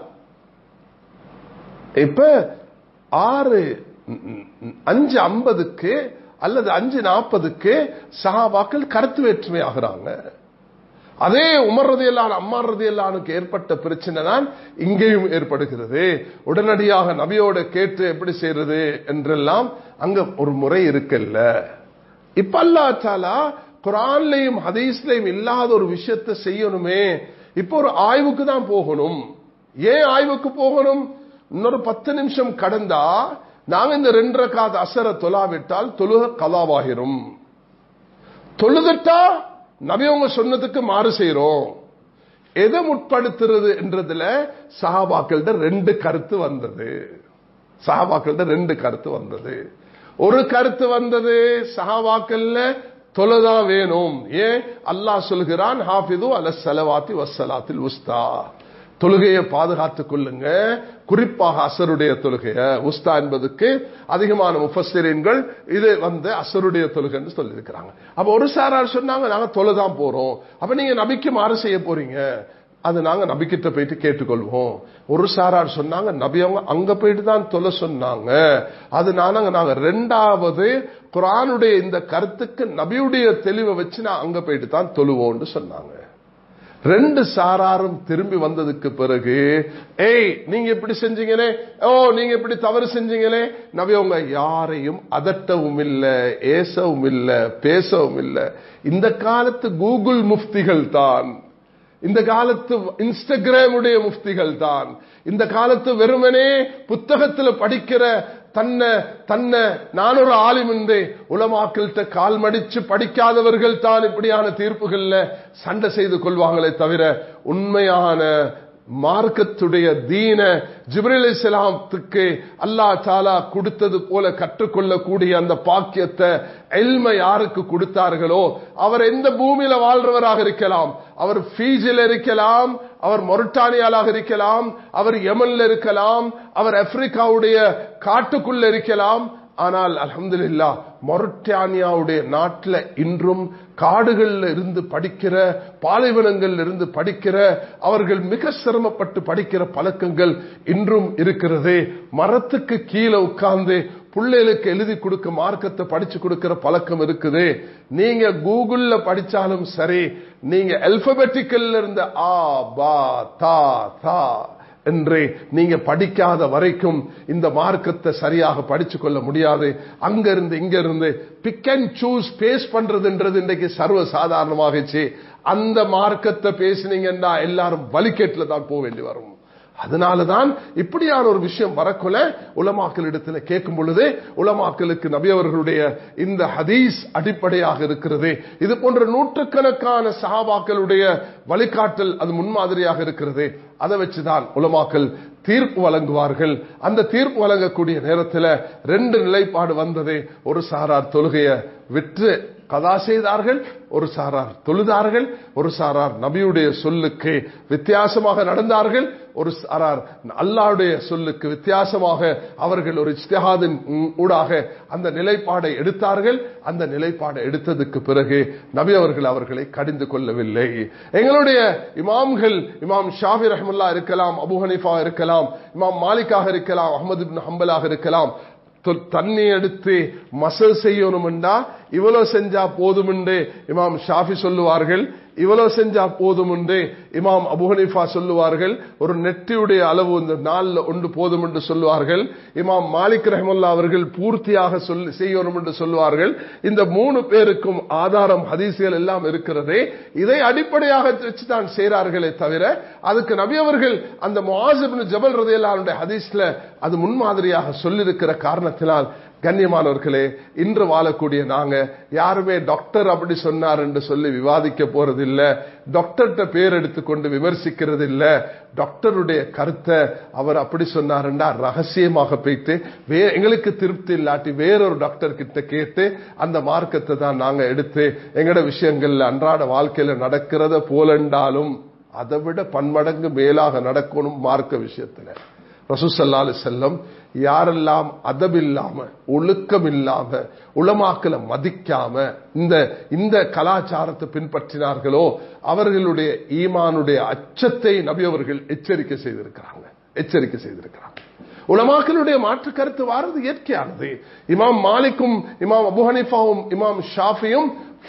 இப்ப ஆறு அஞ்சு ஐம்பதுக்கு அல்லது அஞ்சு நாற்பதுக்கு சஹாபாக்கள் கருத்து வேற்றுமை ஆகிறாங்க அதே உமர் ரதியல்லான் அம்மார் ரதியல்லானுக்கு ஏற்பட்ட பிரச்சனை தான் இங்கேயும் ஏற்படுகிறது உடனடியாக நபியோட கேட்டு எப்படி செய்யறது என்றெல்லாம் அங்க ஒரு முறை இருக்குல்ல இப்ப அல்லா தாலா குரான்லையும் ஹதீஸ்லையும் இல்லாத ஒரு விஷயத்தை செய்யணுமே இப்ப ஒரு ஆய்வுக்கு தான் போகணும் ஏன் ஆய்வுக்கு போகணும் இன்னொரு பத்து நிமிஷம் கடந்தா நாங்க இந்த ரெண்டரை காத அசர தொலாவிட்டால் தொழுக கலாவாகிரும் தொழுதுட்டா நபி அவங்க சொன்னதுக்கு மாறு செய்யறோம் எதை முற்படுத்துறது என்றதுல சஹாபாக்கள்கிட்ட ரெண்டு கருத்து வந்தது சஹாபாக்கள்கிட்ட ரெண்டு கருத்து வந்தது ஒரு கருத்து வந்தது சஹாபாக்கள்ல தொலைதா வேணும் ஏன் அல்லாஹ் சொல்கிறான் ஹாஃபிது அல செலவாத்தி வசலாத்தில் உஸ்தா தொழுகையை பாதுகாத்துக் கொள்ளுங்க குறிப்பாக அசருடைய தொழுகைய உஸ்தா என்பதுக்கு அதிகமான முஃபஸ்திரீன்கள் இது வந்து அசருடைய தொழுகைன்னு சொல்லியிருக்கிறாங்க அப்ப ஒரு சாரார் சொன்னாங்க நாங்க தொலைதான் போறோம் அப்ப நீங்க நபிக்கு மாறு செய்ய போறீங்க அது நாங்க நபிக்கிட்ட போயிட்டு கேட்டுக்கொள்வோம் ஒரு சாரார் சொன்னாங்க நபி அவங்க அங்க போயிட்டு தான் தொலை சொன்னாங்க அதனால நாங்க ரெண்டாவது குரானுடைய இந்த கருத்துக்கு நபியுடைய தெளிவை வச்சு நான் அங்க போயிட்டு தான் தொழுவோம்னு சொன்னாங்க ரெண்டு சாராரும் திரும்பி வந்ததுக்கு பிறகு ஏய் நீங்க இப்படி செஞ்சீங்களே ஓ நீங்க இப்படி தவறு செஞ்சீங்களே நபி உங்க யாரையும் அதட்டவும் இல்ல ஏசவும் இல்ல பேசவும் இல்ல இந்த காலத்து கூகுள் முஃப்திகள் தான் இந்த காலத்து இன்ஸ்டாகிராமுடைய முஃப்திகள் தான் இந்த காலத்து வெறுமனே புத்தகத்தில் படிக்கிற தன்னை தன்னை நான் ஒரு ஆலிமின்றே உலமாக்கள்கிட்ட கால் மடிச்சு படிக்காதவர்கள் தான் இப்படியான தீர்ப்புகள்ல சண்டை செய்து கொள்வாங்களே தவிர உண்மையான மார்க்கத்துடைய தீன ஜிப்ரில் இஸ்லாத்துக்கு அல்லா தாலா கொடுத்தது போல கற்றுக்கொள்ளக்கூடிய அந்த பாக்கியத்தை எல்மை யாருக்கு கொடுத்தார்களோ அவர் எந்த பூமியில வாழ்றவராக இருக்கலாம் அவர் ஃபீஜில் இருக்கலாம் அவர் மொரிட்டானியாலாக இருக்கலாம் அவர் யமன்ல இருக்கலாம் அவர் ஆப்பிரிக்காவுடைய காட்டுக்குள்ள இருக்கலாம் ஆனால் அலமதுல்லா மொரட்டானியாவுடைய நாட்டில் இன்றும் காடுகள்ல இருந்து படிக்கிற பாலைவனங்கள்ல இருந்து படிக்கிற அவர்கள் மிக சிரமப்பட்டு படிக்கிற பழக்கங்கள் இன்றும் இருக்கிறது மரத்துக்கு கீழே உட்கார்ந்து பிள்ளைகளுக்கு எழுதி கொடுக்க மார்க்கத்தை படிச்சு கொடுக்கிற பழக்கம் இருக்குது நீங்க கூகுள்ல படிச்சாலும் சரி நீங்க அல்பபெட்டிக்கல்ல இருந்த ஆ பா தா தா என்று நீங்க படிக்காத வரைக்கும் இந்த மார்க்கத்தை சரியாக படிச்சு கொள்ள முடியாது அங்க இருந்து இங்க இருந்து பிக் அண்ட் சூஸ் பேஸ் பண்றதுன்றது இன்றைக்கு சர்வ சாதாரணமாகிச்சு அந்த மார்க்கத்தை பேசினீங்கன்னா எல்லாரும் வலிக்கேட்டுல தான் போக வேண்டி வரும் அதனாலதான் இப்படியான ஒரு விஷயம் வரக்குள்ள உலமாக்கள் இடத்துல கேட்கும் பொழுது உலமாக்களுக்கு நபி அவர்களுடைய இந்த ஹதீஸ் அடிப்படையாக இருக்கிறது இது போன்ற நூற்றுக்கணக்கான சஹாபாக்களுடைய வழிகாட்டல் அது முன்மாதிரியாக இருக்கிறது அதை வச்சுதான் உலமாக்கள் தீர்ப்பு வழங்குவார்கள் அந்த தீர்ப்பு வழங்கக்கூடிய நேரத்தில் ரெண்டு நிலைப்பாடு வந்தது ஒரு சாரார் தொழுகைய விற்று கதா செய்தார்கள் ஒரு சாரார் தொழுதார்கள் ஒரு சாரார் நபியுடைய சொல்லுக்கு வித்தியாசமாக நடந்தார்கள் ஒரு சாரார் அல்லாவுடைய சொல்லுக்கு வித்தியாசமாக அவர்கள் ஒரு இஸ்திஹாதின் ஊடாக அந்த நிலைப்பாடை எடுத்தார்கள் அந்த நிலைப்பாடை எடுத்ததுக்கு பிறகு நபி அவர்கள் அவர்களை கடிந்து கொள்ளவில்லை எங்களுடைய இமாம்கள் இமாம் ஷாஃபி ரஹமுல்லா இருக்கலாம் அபு ஹனீஃபா இருக்கலாம் இமாம் மாலிக்காக இருக்கலாம் அஹமது பின் ஹம்பலாக இருக்கலாம் தண்ணி எடுத்து மசல் செய்யணும்டா இவ்வளவு செஞ்சா போதும் இமாம் ஷாஃபி சொல்லுவார்கள் இவ்வளவு செஞ்சா போதும் என்று இமாம் அபுஹனிஃபா சொல்லுவார்கள் ஒரு நெற்றியுடைய அளவு இந்த நாள்ல ஒன்று போதும் என்று சொல்லுவார்கள் இமாம் மாலிக் ரஹமுல்லா அவர்கள் பூர்த்தியாக சொல்லி செய்யணும் என்று சொல்லுவார்கள் இந்த மூணு பேருக்கும் ஆதாரம் ஹதீசுகள் எல்லாம் இருக்கிறதே இதை அடிப்படையாக வச்சு தான் செய்கிறார்களே தவிர அதுக்கு நபி அவர்கள் அந்த முவாசிபின் ஜபல் ரதையிலானுடைய ஹதீஸ்ல அது முன்மாதிரியாக சொல்லியிருக்கிற காரணத்தினால் கண்ணியமானவர்களே இன்று வாழக்கூடிய நாங்க யாருமே டாக்டர் அப்படி சொன்னார் என்று சொல்லி விவாதிக்க போறது இல்ல டாக்டர்கிட்ட பேர் எடுத்துக்கொண்டு விமர்சிக்கிறது இல்ல டாக்டருடைய கருத்தை அவர் அப்படி சொன்னாருண்டா ரகசியமாக போயிட்டு வே எங்களுக்கு திருப்தி இல்லாட்டி வேறொரு டாக்டர் கிட்ட கேட்டு அந்த மார்க்கத்தை தான் நாங்க எடுத்து எங்கட விஷயங்கள்ல அன்றாட வாழ்க்கையில நடக்கிறத போலண்டாலும் அதை விட பன்மடங்கு மேலாக நடக்கணும் மார்க்க விஷயத்துல ரசூசல்லாலு செல்லம் யாரெல்லாம் அதபில்லாம ஒழுக்கம் இல்லாம உளமாக்கல மதிக்காம இந்த இந்த கலாச்சாரத்தை பின்பற்றினார்களோ அவர்களுடைய ஈமானுடைய அச்சத்தை நபி அவர்கள் எச்சரிக்கை செய்திருக்கிறாங்க எச்சரிக்கை செய்திருக்கிறாங்க உலமாக்களுடைய மாற்று கருத்து வாரது இயற்கையானது இமாம் மாலிக்கும் இமாம் அபு ஹனிஃபாவும் இமாம் ஷாஃபியும்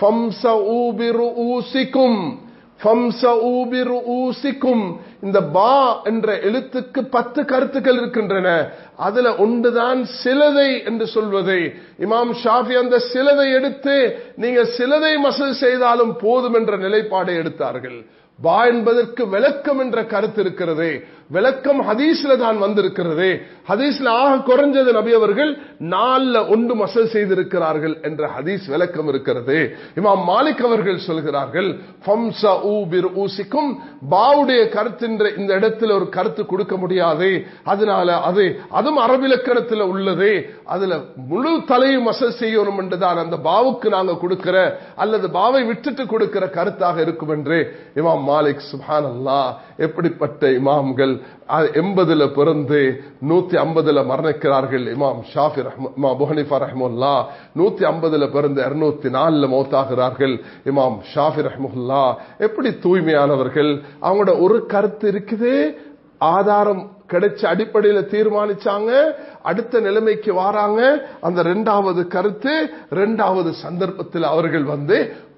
இந்த பா என்ற எழுத்துக்கு பத்து கருத்துக்கள் இருக்கின்றன அதுல ஒன்றுதான் சிலதை என்று சொல்வதை இமாம் ஷாஃபி அந்த சிலதை எடுத்து நீங்க சிலதை மசல் செய்தாலும் போதும் என்ற நிலைப்பாடை எடுத்தார்கள் பா என்பதற்கு விளக்கம் என்ற கருத்து இருக்கிறது விளக்கம் ஹதீஸ்ல தான் வந்திருக்கிறது ஹதீஸ்ல ஆக குறைஞ்சது நபி அவர்கள் நாலுல ஒன்று மசல் செய்திருக்கிறார்கள் என்ற ஹதீஸ் விளக்கம் இருக்கிறது இமாம் மாலிக் அவர்கள் சொல்கிறார்கள் ஊசிக்கும் பாவுடைய கருத்து இந்த இடத்துல ஒரு கருத்து கொடுக்க முடியாது அதனால அது அதுவும் அரபிலக்கணத்தில் உள்ளது அதுல முழு தலையும் மசல் செய்யணும் என்றுதான் அந்த பாவுக்கு நாங்க கொடுக்கிற அல்லது பாவை விட்டுட்டு கொடுக்கிற கருத்தாக இருக்கும் என்று இமாம் மாலிக் சுபான் அல்லா எப்படிப்பட்ட இமாம்கள் எண்பதுல பிறந்து நூத்தி ஐம்பதுல மரணிக்கிறார்கள் இமாம் ஷாஃபி இமாம் புஹனிஃபா ரஹமுல்லா நூத்தி ஐம்பதுல பிறந்து இருநூத்தி நாலுல மௌத்தாகிறார்கள் இமாம் ஷாஃபி ரஹமுல்லா எப்படி தூய்மையானவர்கள் அவங்களோட ஒரு கருத்து இருக்குது ஆதாரம் கிடைச்ச அடிப்படையில் தீர்மானிச்சாங்க அடுத்த நிலைமைக்கு வராங்க அந்த இரண்டாவது கருத்து இரண்டாவது சந்தர்ப்பத்தில் அவர்கள் வந்து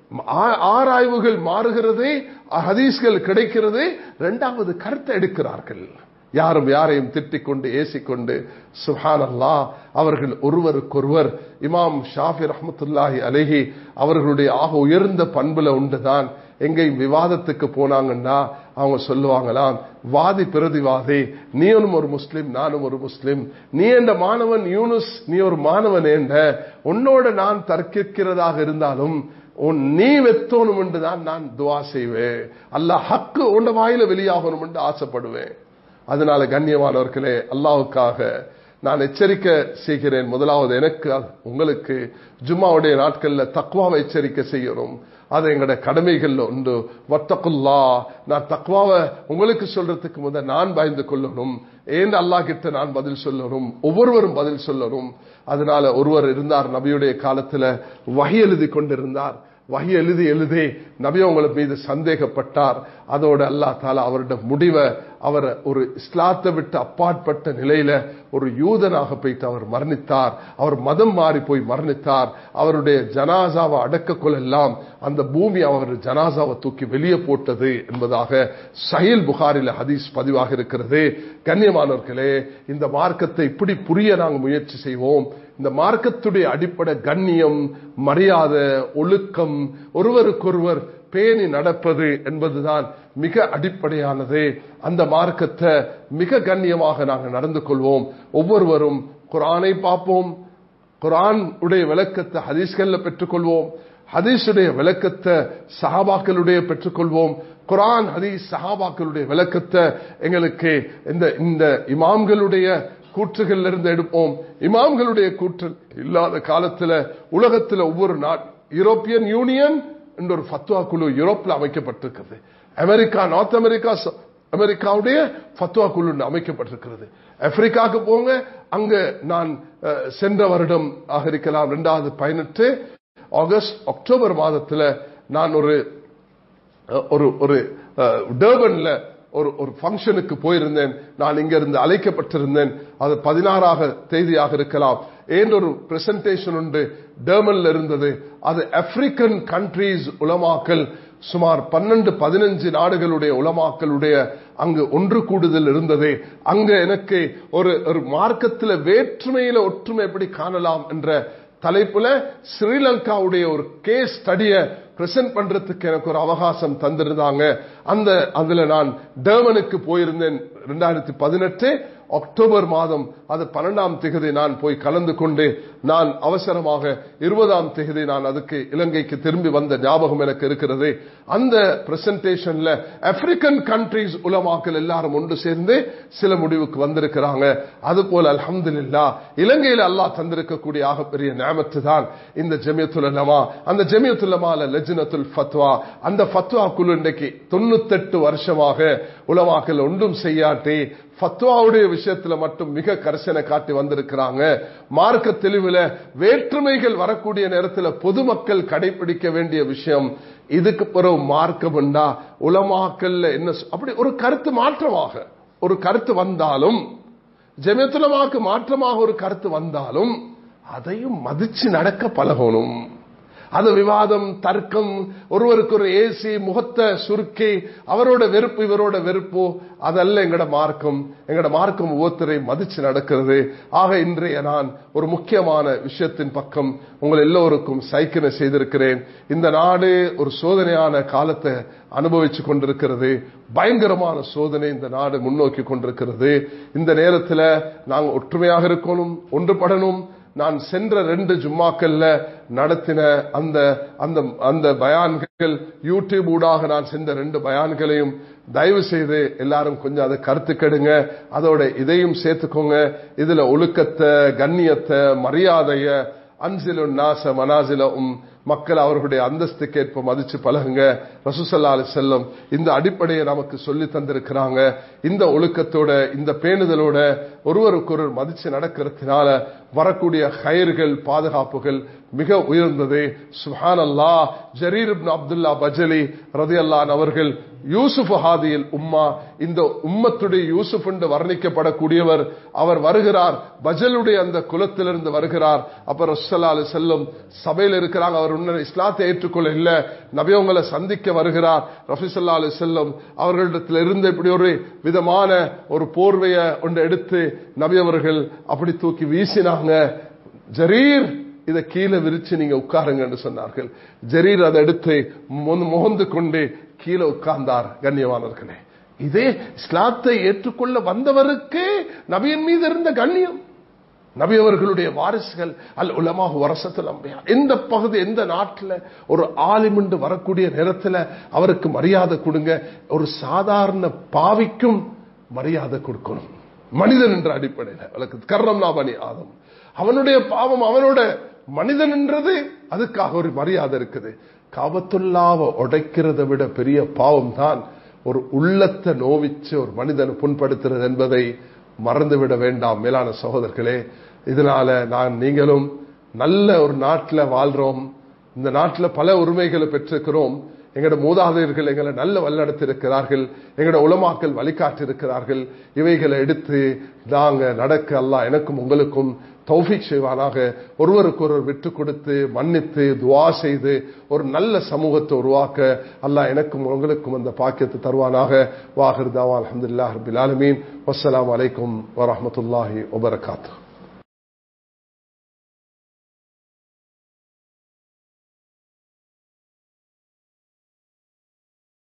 ஆ- ஆராய்வுகள் மாறுகிறது ஹதீஸ்கள் கிடைக்கிறது இரண்டாவது கருத்தை எடுக்கிறார்கள் யாரும் யாரையும் திட்டிக் கொண்டு ஏசிக்கொண்டு சுஹானல்லா அவர்கள் ஒருவருக்கொருவர் இமாம் ஷாஃபி ரஹ்மத்துல்லாஹி அலைஹி அவர்களுடைய ஆக உயர்ந்த பண்புல உண்டுதான் எங்கேயும் விவாதத்துக்கு போனாங்கன்னா அவங்க சொல்லுவாங்களாம் வாதி பிரதிவாதி நீயும் ஒரு முஸ்லிம் நானும் ஒரு முஸ்லிம் நீ என்ற மாணவன் யூனுஸ் நீ ஒரு மாணவன் என்ற உன்னோட நான் தர்க்கிக்கிறதாக இருந்தாலும் உன் நீ வெத்தோணும் என்று தான் நான் துவா செய்வேன் அல்லாஹ் ஹக்கு உண்ட வாயில வெளியாகணும் என்று ஆசைப்படுவேன் அதனால கண்ணியமானவர்களே அல்லாவுக்காக நான் எச்சரிக்கை செய்கிறேன் முதலாவது எனக்கு உங்களுக்கு ஜும்மாவுடைய நாட்கள்ல தக்வாவை எச்சரிக்கை செய்யணும் அது எங்களோட கடமைகள்ல உண்டு வத்தக்குல்லா நான் தக்வாவை உங்களுக்கு சொல்றதுக்கு முதல் நான் பயந்து கொள்ளணும் ஏன் அல்லாஹ் கிட்ட நான் பதில் சொல்லணும் ஒவ்வொருவரும் பதில் சொல்லணும் அதனால ஒருவர் இருந்தார் நபியுடைய காலத்துல வகை எழுதி கொண்டிருந்தார் வகை எழுதி எழுதி நபி உங்களை மீது சந்தேகப்பட்டார் அதோட அல்லாஹ் தாலா அவருடைய முடிவை அவர் ஒரு இஸ்லாத்தை விட்டு அப்பாற்பட்ட நிலையில ஒரு யூதனாக போயிட்டு அவர் மரணித்தார் அவர் மதம் மாறி போய் மரணித்தார் அவருடைய ஜனாசாவை அடக்க கொள்ளலாம் அந்த பூமி அவர் ஜனாசாவை தூக்கி வெளியே போட்டது என்பதாக சஹீல் புகாரில ஹதீஸ் பதிவாக இருக்கிறது கண்ணியமானவர்களே இந்த மார்க்கத்தை இப்படி புரிய நாங்கள் முயற்சி செய்வோம் இந்த மார்க்கத்துடைய அடிப்படை கண்ணியம் மரியாதை ஒழுக்கம் ஒருவருக்கொருவர் பேணி நடப்பது என்பதுதான் மிக அடிப்படையானது அந்த மார்க்கத்தை மிக கண்ணியமாக நாங்கள் நடந்து கொள்வோம் ஒவ்வொருவரும் குரானை பார்ப்போம் குரான் உடைய விளக்கத்தை ஹதீஸ்கள்ல பெற்றுக்கொள்வோம் ஹதீஸுடைய விளக்கத்தை சஹாபாக்களுடைய பெற்றுக்கொள்வோம் குரான் ஹதீஸ் சஹாபாக்களுடைய விளக்கத்தை எங்களுக்கு இந்த இந்த இமாம்களுடைய கூற்றுகள்ல இருந்து எடுப்போம் இமாம்களுடைய கூற்று இல்லாத காலத்துல உலகத்துல ஒவ்வொரு நாட் யூரோப்பியன் யூனியன் என்ற ஒரு ஃபத்வா குழு யூரோப்ல அமைக்கப்பட்டிருக்கிறது அமெரிக்கா நார்த் அமெரிக்கா ச- அமெரிக்காவுடைய ஃபத்வா குழு ஒன்று அமைக்கப்பட்டிருக்கிறது ஆப்பிரிக்காவுக்கு போங்க அங்க நான் அஹ், சென்ற வருடம் ஆக இருக்கலாம் இரண்டாவது பதினெட்டு ஆகஸ்ட் அக்டோபர் மாதத்துல நான் ஒரு அஹ், ஒரு ஒரு அஹ், டர்பன்ல ஒரு ஒரு ஃபங்க்ஷனுக்கு போயிருந்தேன் நான் இங்க இருந்து அழைக்கப்பட்டிருந்தேன் அது பதினாறாக தேதியாக இருக்கலாம் ஏன் ஒரு பிரசன்டேஷன் உண்டு டர்மன்ல இருந்தது அது ஆப்பிரிக்கன் கண்ட்ரீஸ் உலமாக்கல் சுமார் பன்னெண்டு பதினஞ்சு நாடுகளுடைய உலமாக்களுடைய அங்கு ஒன்று கூடுதல் இருந்தது அங்க எனக்கு ஒரு ஒரு மார்க்கத்தில் வேற்றுமையில ஒற்றுமை எப்படி காணலாம் என்ற தலைப்புல ஸ்ரீலங்காவுடைய ஒரு கேஸ் ஸ்டடிய பிரசன்ட் பண்றதுக்கு எனக்கு ஒரு அவகாசம் தந்திருந்தாங்க அந்த அதுல நான் டேர்மனுக்கு போயிருந்தேன் ரெண்டாயிரத்தி பதினெட்டு அக்டோபர் மாதம் அது பன்னெண்டாம் திகதி நான் போய் கலந்து கொண்டு நான் அவசரமாக இருபதாம் திகதி நான் அதுக்கு இலங்கைக்கு திரும்பி வந்த ஞாபகம் எனக்கு இருக்கிறது அந்த பிரசன்டேஷன்ல ஆப்பிரிக்கன் கண்ட்ரீஸ் உலமாக்கள் எல்லாரும் ஒன்று சேர்ந்து சில முடிவுக்கு வந்திருக்கிறாங்க அது போல அல்ஹம்துலில்லா இலங்கையில் அல்லாஹ் தந்திருக்கக்கூடிய ஆகப்பெரிய நியமத்து தான் இந்த ஜமியத்துலமா அந்த ஜமியத்துலமால லஜ்னத்துல் ஃபத்வா அந்த ஃபத்வா குழு இன்றைக்கு தொண்ணூத்தெட்டு வருஷமாக உலமாக்கள் ஒன்றும் செய்யாட்டி ஃபத்வாவுடைய விஷயத்துல மட்டும் மிக கரிசனை காட்டி வந்திருக்கிறாங்க மார்க்க தெளிவுல வேற்றுமைகள் வரக்கூடிய நேரத்தில் பொதுமக்கள் கடைபிடிக்க வேண்டிய விஷயம் இதுக்கு பிறகு மார்க்கம் உண்டா உலமாக்கல்ல என்ன சொ- அப்படி ஒரு கருத்து மாற்றமாக ஒரு கருத்து வந்தாலும் ஜெமியத்துலமாக்கு மாற்றமாக ஒரு கருத்து வந்தாலும் அதையும் மதிச்சு நடக்க பழகணும் அது விவாதம் தர்க்கம் ஒருவருக்கு ஒரு ஏசி முகத்தை சுருக்கி அவரோட வெறுப்பு இவரோட வெறுப்பு அதல்ல எங்கட மார்க்கம் எங்கட மார்க்கம் ஒவ்வொருத்தரை மதிச்சு நடக்கிறது ஆக இன்றைய நான் ஒரு முக்கியமான விஷயத்தின் பக்கம் உங்கள் எல்லோருக்கும் சைக்கினை செய்திருக்கிறேன் இந்த நாடு ஒரு சோதனையான காலத்தை அனுபவிச்சு கொண்டிருக்கிறது பயங்கரமான சோதனை இந்த நாடு முன்னோக்கி கொண்டிருக்கிறது இந்த நேரத்தில் நாங்க ஒற்றுமையாக இருக்கணும் ஒன்றுபடணும் நான் சென்ற ரெண்டு ஜும்மாக்கள்ல நடத்தின அந்த அந்த அந்த பயான்கள் யூடியூப் ஊடாக நான் சென்ற ரெண்டு பயான்களையும் தயவு செய்து எல்லாரும் கொஞ்சம் அதை கருத்து கெடுங்க அதோட இதையும் சேர்த்துக்கோங்க இதுல ஒழுக்கத்தை கண்ணியத்தை மரியாதைய அன்சிலு நாச மனாசிலும் மக்கள் அவர்களுடைய அந்தஸ்துக்கு ஏற்ப மதிச்சு பழகுங்க ரசூசல்லா அலி செல்லம் இந்த அடிப்படையை நமக்கு சொல்லி தந்திருக்கிறாங்க இந்த ஒழுக்கத்தோட இந்த பேணுதலோட ஒருவருக்கொருவர் மதிச்சு நடக்கிறதுனால வரக்கூடிய கயிர்கள் பாதுகாப்புகள் மிக உயர்ந்தது சுஹான் அல்லா ஜரீர் இப்னு அப்துல்லா பஜலி ரதியல்லான் அவர்கள் யூசுப் ஹாதியில் உம்மா இந்த உம்மத்துடைய யூசுப் என்று வர்ணிக்கப்படக்கூடியவர் அவர் வருகிறார் பஜலுடைய அந்த குலத்திலிருந்து வருகிறார் அப்ப ரசல்லா அலி செல்லும் சபையில் இருக்கிறாங்க அவர் உன்ன இஸ்லாத்தை ஏற்றுக்கொள்ள இல்ல நபியவங்களை சந்திக்க வருகிறார் ரஃபிசல்லா அலி செல்லும் அவர்களிடத்தில் இருந்து இப்படி ஒரு விதமான ஒரு போர்வைய ஒன்று எடுத்து நபி அவர்கள் அப்படி தூக்கி வீசினாங்க ஜரீர் இதை கீழே விரிச்சு நீங்க உட்காருங்க என்று சொன்னார்கள் ஜரீர் அதை எடுத்து முகந்து கொண்டு கீழே உட்கார்ந்தார் கண்ணியவானர்களே இதே இஸ்லாத்தை ஏற்றுக்கொள்ள வந்தவருக்கு நபியின் மீது இருந்த கண்ணியம் நபி அவர்களுடைய வாரிசுகள் அல் உலமா வரசத்தில் அம்பையா எந்த பகுதி எந்த நாட்டில் ஒரு ஆலிமிண்டு வரக்கூடிய நேரத்தில் அவருக்கு மரியாதை கொடுங்க ஒரு சாதாரண பாவிக்கும் மரியாதை கொடுக்கணும் மனிதன் என்ற அடிப்படையில் அவளுக்கு கர்ணம் நாபனி ஆதம் அவனுடைய பாவம் அவனோட மனிதன் என்றது அதுக்காக ஒரு மரியாதை இருக்குது காபத்துல்லாவை உடைக்கிறத விட பெரிய பாவம் தான் ஒரு உள்ளத்தை நோவிச்சு ஒரு மனிதனை புண்படுத்துறது என்பதை மறந்துவிட வேண்டாம் மேலான சகோதரர்களே இதனால நான் நீங்களும் நல்ல ஒரு நாட்டில் வாழ்றோம் இந்த நாட்டில் பல உரிமைகளை பெற்றிருக்கிறோம் எங்களோட மூதாதையர்கள் எங்களை நல்ல வல்லடத்திருக்கிறார்கள் எங்களோட உலமாக்கள் வழிகாட்டிருக்கிறார்கள் இவைகளை எடுத்து நாங்க நடக்க அல்லாஹ் எனக்கும் உங்களுக்கும் தௌஃபிக் செய்வானாக ஒருவருக்கொருவர் விட்டு கொடுத்து மன்னித்து துவா செய்து ஒரு நல்ல சமூகத்தை உருவாக்க அல்லாஹ் எனக்கும் உங்களுக்கும் அந்த பாக்கியத்தை தருவானாக வாஹிர் தாவா அலமதுல்லா ரபில் ஆலமீன் வஸ்ஸலாம் வலைக்கும் வரமத்துல்லாஹி வபரகாத்து